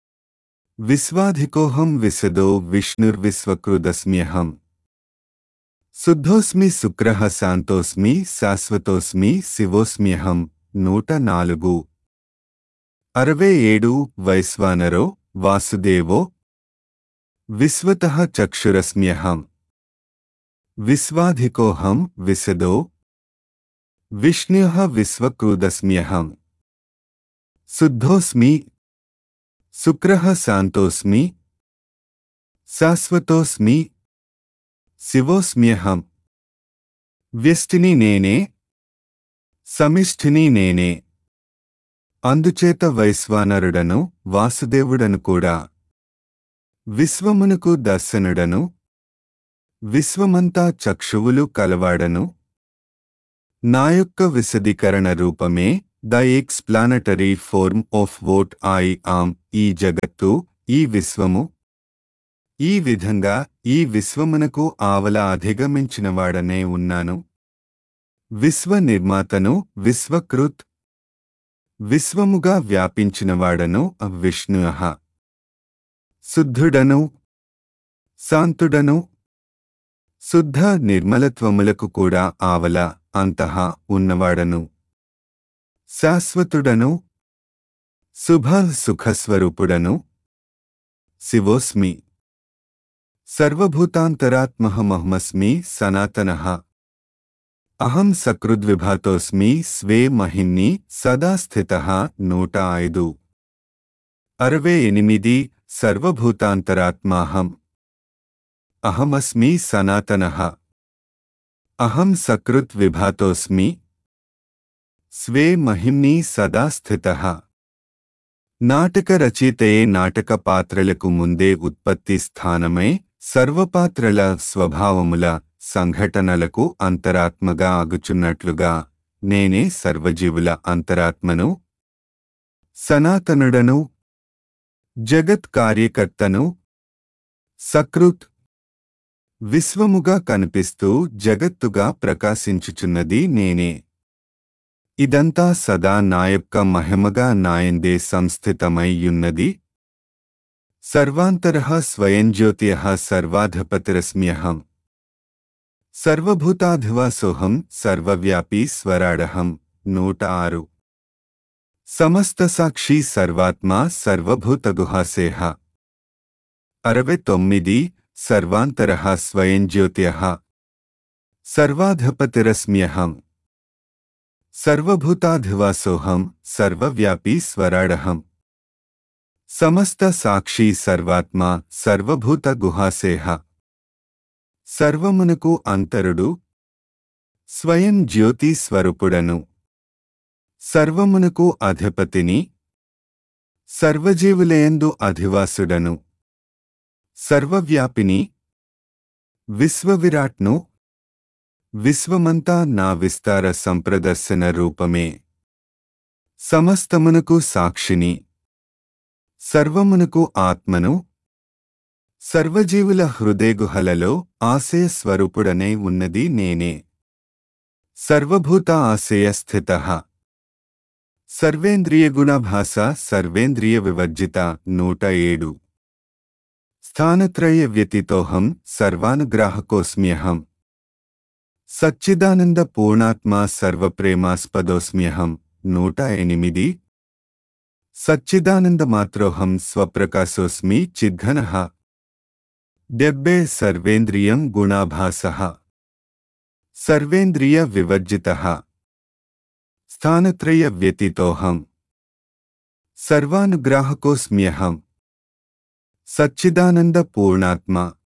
[SPEAKER 1] విశ్వాధికోహం విశదో విష్ణుర్విశ్వకృదస్మ్యహం శుద్ధోస్మి శుక్రః శాంతోస్మి శాశ్వతోస్మి శివోస్మ్యహం నూట నాలుగు అరవై ఏడు వైశ్వానరో వాసుదేవో విశ్వతః చక్షురస్మ్యహం విశ్వాధికోహం విశదో విష్ణుః విశ్వక్రూదస్మ్యహం శుద్ధోస్మి శుక్రః శాంతోస్మి శాశ్వతోస్మి శివోస్మ్యహం వ్యష్టిని నేనే సమిష్ఠిని నేనే అందుచేత వైశ్వానరుడను వాసుదేవుడను కూడా విశ్వమునకు దర్శనుడను విశ్వమంతా చక్షువులు కలవాడను నా యొక్క విశదీకరణ రూపమే the explanatory form of what I am ఈ జగత్తు ఈ విశ్వము ఈ విధంగా ఈ విశ్వమునకు ఆవల అధిగమించినవాడనే ఉన్నాను విశ్వ నిర్మాతను విశ్వకృత్ విశ్వముగా వ్యాపించినవాడను విష్ణుః శుద్ధుడను శాంతుడను శుద్ధ నిర్మలత్వములకు కూడా ఆవల అంతః ఉన్నవాడను శాశ్వతుడను శుభ సుఖస్వరూపుడను శివోస్మి సర్వభూతాంతరాత్మహమహమస్మి సనాతనః అహం సకృద్విభాతోస్మి స్వే మహిమ్ని సదా స్థితః నూట ఐదు అరవై ఎనిమిది సర్వభూతాంతరాత్మాహం అహమస్మి సనాతనః అహం సకృత్ విభాతోస్మి స్వే మహిమ్ని సదా స్థితః నాటక రచయితయే నాటక పాత్రలకు ముందే ఉత్పత్తి స్థానమై సర్వపాత్రల స్వభావముల సంఘటనలకు అంతరాత్మగా ఆగుచున్నట్లుగా నేనే సర్వజీవుల అంతరాత్మను సనాతనుడను జగత్ కార్యకర్తను సకృత్ విశ్వముగా కనిపిస్తూ జగత్తుగా ప్రకాశించుచున్నది నేనే ఇదంతా సదా నా యొక్క మహిమగా నాయందే సంస్థితమైయున్నది సర్వాంతరః స్వయం జ్యోతియః సర్వాధిపతిరస్మ్యహం సర్వభూతాధివాసోహం సర్వవ్యాపీ స్వరాడహం నూట ఆరు సమస్త సాక్షి సర్వాత్మా సర్వభూతగుహాసేహ అరవై తొమ్మిది సర్వాంతరః స్వయం జ్యోతియః సర్వాధిపతిరస్మ్యహం సర్వభూతాధివాసోహం సర్వవ్యాపీ స్వరాడహం సమస్త సాక్షి సర్వాత్మ సర్వభూత గుహాసేహ సర్వమునకు అంతరుడు స్వయం జ్యోతి స్వరూపుడను సర్వమునకు అధిపతిని సర్వజీవులయందు అధివాసుడను సర్వవ్యాపిని విశ్వవిరాట్ను విశ్వమంతా నా విస్తార సంప్రదర్శన రూపమే సమస్తమునకు సాక్షిని సర్వమునకు ఆత్మను సర్వజీవుల హృదయగుహలలో ఆశయ స్వరూపుడనే ఉన్నది నేనే సర్వభూత ఆశయ స్థిత సర్వేంద్రియ గుణభాష సర్వేంద్రియ వివర్జిత నూట ఏడు స్థానత్రయ వ్యతితోహం సర్వానుగ్రాహకోస్మ్యహం సచ్చిదానంద పూర్ణాత్మ సర్వప్రేమాస్పదోస్మ్యహం నూట ఎనిమిది సచ్చిదానందమాత్రోహం స్వప్రకాశోస్మి చిద్ఘనః డెబ్బే సర్వేంద్రియం గుణాభాస సర్వేంద్రియ వివర్జిత స్థానత్రయ వ్యతితోహం సర్వానుగ్రాహకోస్మ్యహం సచ్చిదానంద పూర్ణాత్మ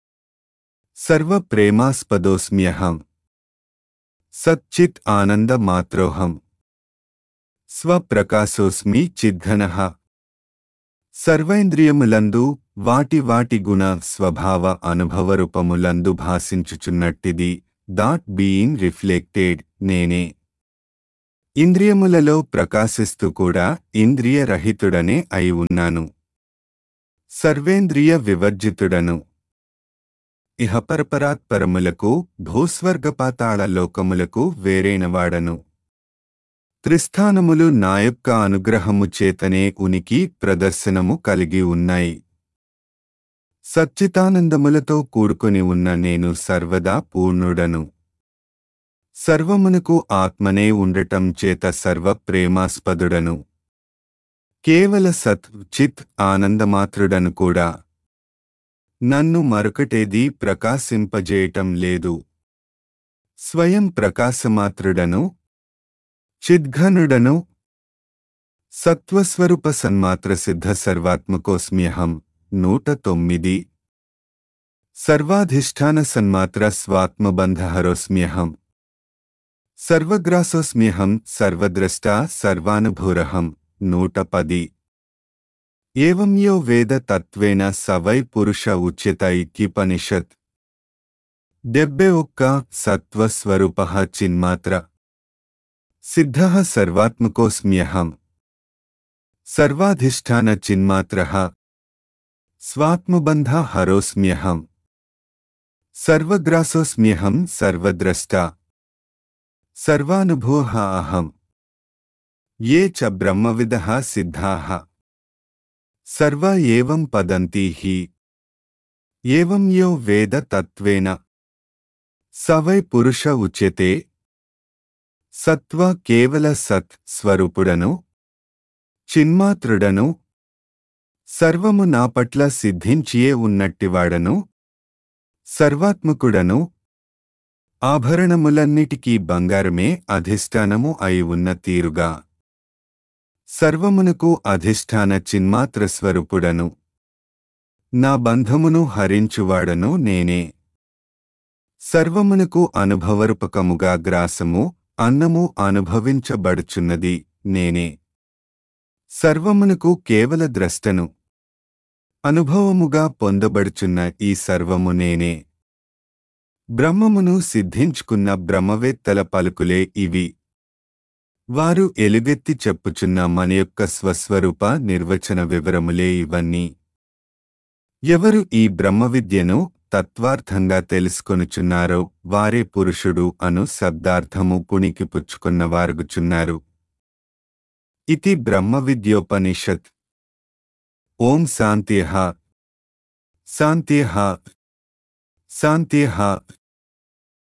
[SPEAKER 1] సర్వప్రేమాస్పదోస్మ్యహం సచ్చిత్ ఆనందమాత్రోహం స్వప్రకాశోస్మి చిద్ఘనః సర్వేంద్రియములందు వాటి వాటి గుణ స్వభావ అనుభవ రూపములందు భాసించుచున్నట్టిది దాట్ బీయింగ్ రిఫ్లెక్టెడ్ నేనే ఇంద్రియములలో ప్రకాశిస్తూ కూడా ఇంద్రియ రహితుడనే అయి ఉన్నాను సర్వేంద్రియ వివర్జితుడను ఇహపరపరాత్పరములకు భూస్వర్గపాతాళ లోకములకు వేరైనవాడను త్రిస్థానములు నా యొక్క అనుగ్రహము చేతనే ఉనికి ప్రదర్శనము కలిగి ఉన్నాయి సచ్చితానందములతో కూడుకొని ఉన్న నేను సర్వదా పూర్ణుడను సర్వమునకు ఆత్మనే ఉండటం చేత సర్వ ప్రేమాస్పదుడను కేవల సత్ చిత్ ఆనందమాత్రుడను కూడా నన్ను మరొకటేది ప్రకాశింపజేయటం లేదు స్వయం ప్రకాశమాత్రుడను చిద్ఘనుడను సత్వస్వరూప సన్మాత్ర సిద్ధ సర్వాత్మకోస్మ్యహం నూట తొమ్మిది సర్వాధిష్టాన సన్మాత్ర స్వాత్మబంధహరోస్మ్యహం సర్వగ్రాసోస్మ్యహం సర్వద్రష్టా సర్వానుభూరహం నూట పది ఏవం యో వేద తత్వేన సవై పురుష ఉచ్యత ఇత్యుపనిషత్ డెబ్బై ఒక్క సత్వస్వరూప చిన్మాత్ర సిద్ధ సర్వాత్మకోస్మ్యహం సర్వాధిష్టాన చిన్మాత్ర స్వాత్మబంధ హరోస్మ్యహం సర్వగ్రాసోస్మ్యహం సర్వద్రష్టా సర్వానుభూః అహం ये च ब्रह्मविदः सिद्धाः सर्व एवं पदन्ति हि एवं यो वेद तत्त्वेन स वै पुरुष उच्यते సత్వ కేవల సత్ స్వరూపుడను చిన్మాత్రుడను సర్వము నా పట్ల సిద్ధించియే ఉన్నట్టివాడను సర్వాత్మకుడను ఆభరణములన్నిటికీ బంగారమే అధిష్టానము అయి ఉన్న తీరుగా సర్వమునకు అధిష్టాన చిన్మాత్ర స్వరూపుడను నా బంధమును హరించువాడను నేనే సర్వమునకు అనుభవరూపకముగా గ్రాసము అన్నము అనుభవించబడుచున్నది నేనే సర్వమునకు కేవల ద్రష్టను అనుభవముగా పొందబడుచున్న ఈ సర్వము నేనే బ్రహ్మమును సిద్ధించుకున్న బ్రహ్మవేత్తల పలుకులే ఇవి వారు ఎలుగెత్తి చెప్పుచున్న మన యొక్క స్వస్వరూప నిర్వచన వివరములే ఇవన్నీ ఎవరు ఈ బ్రహ్మ విద్యను తత్వార్థంగా తెలుసుకొనుచున్నారో వారే పురుషుడు అను శబ్దార్థము పుణికి పుచ్చుకున్నవారుగుచున్నారు ఇది బ్రహ్మ విద్యోపనిషత్ ఓం శాంత్యః శాంత్యః శాంత్యః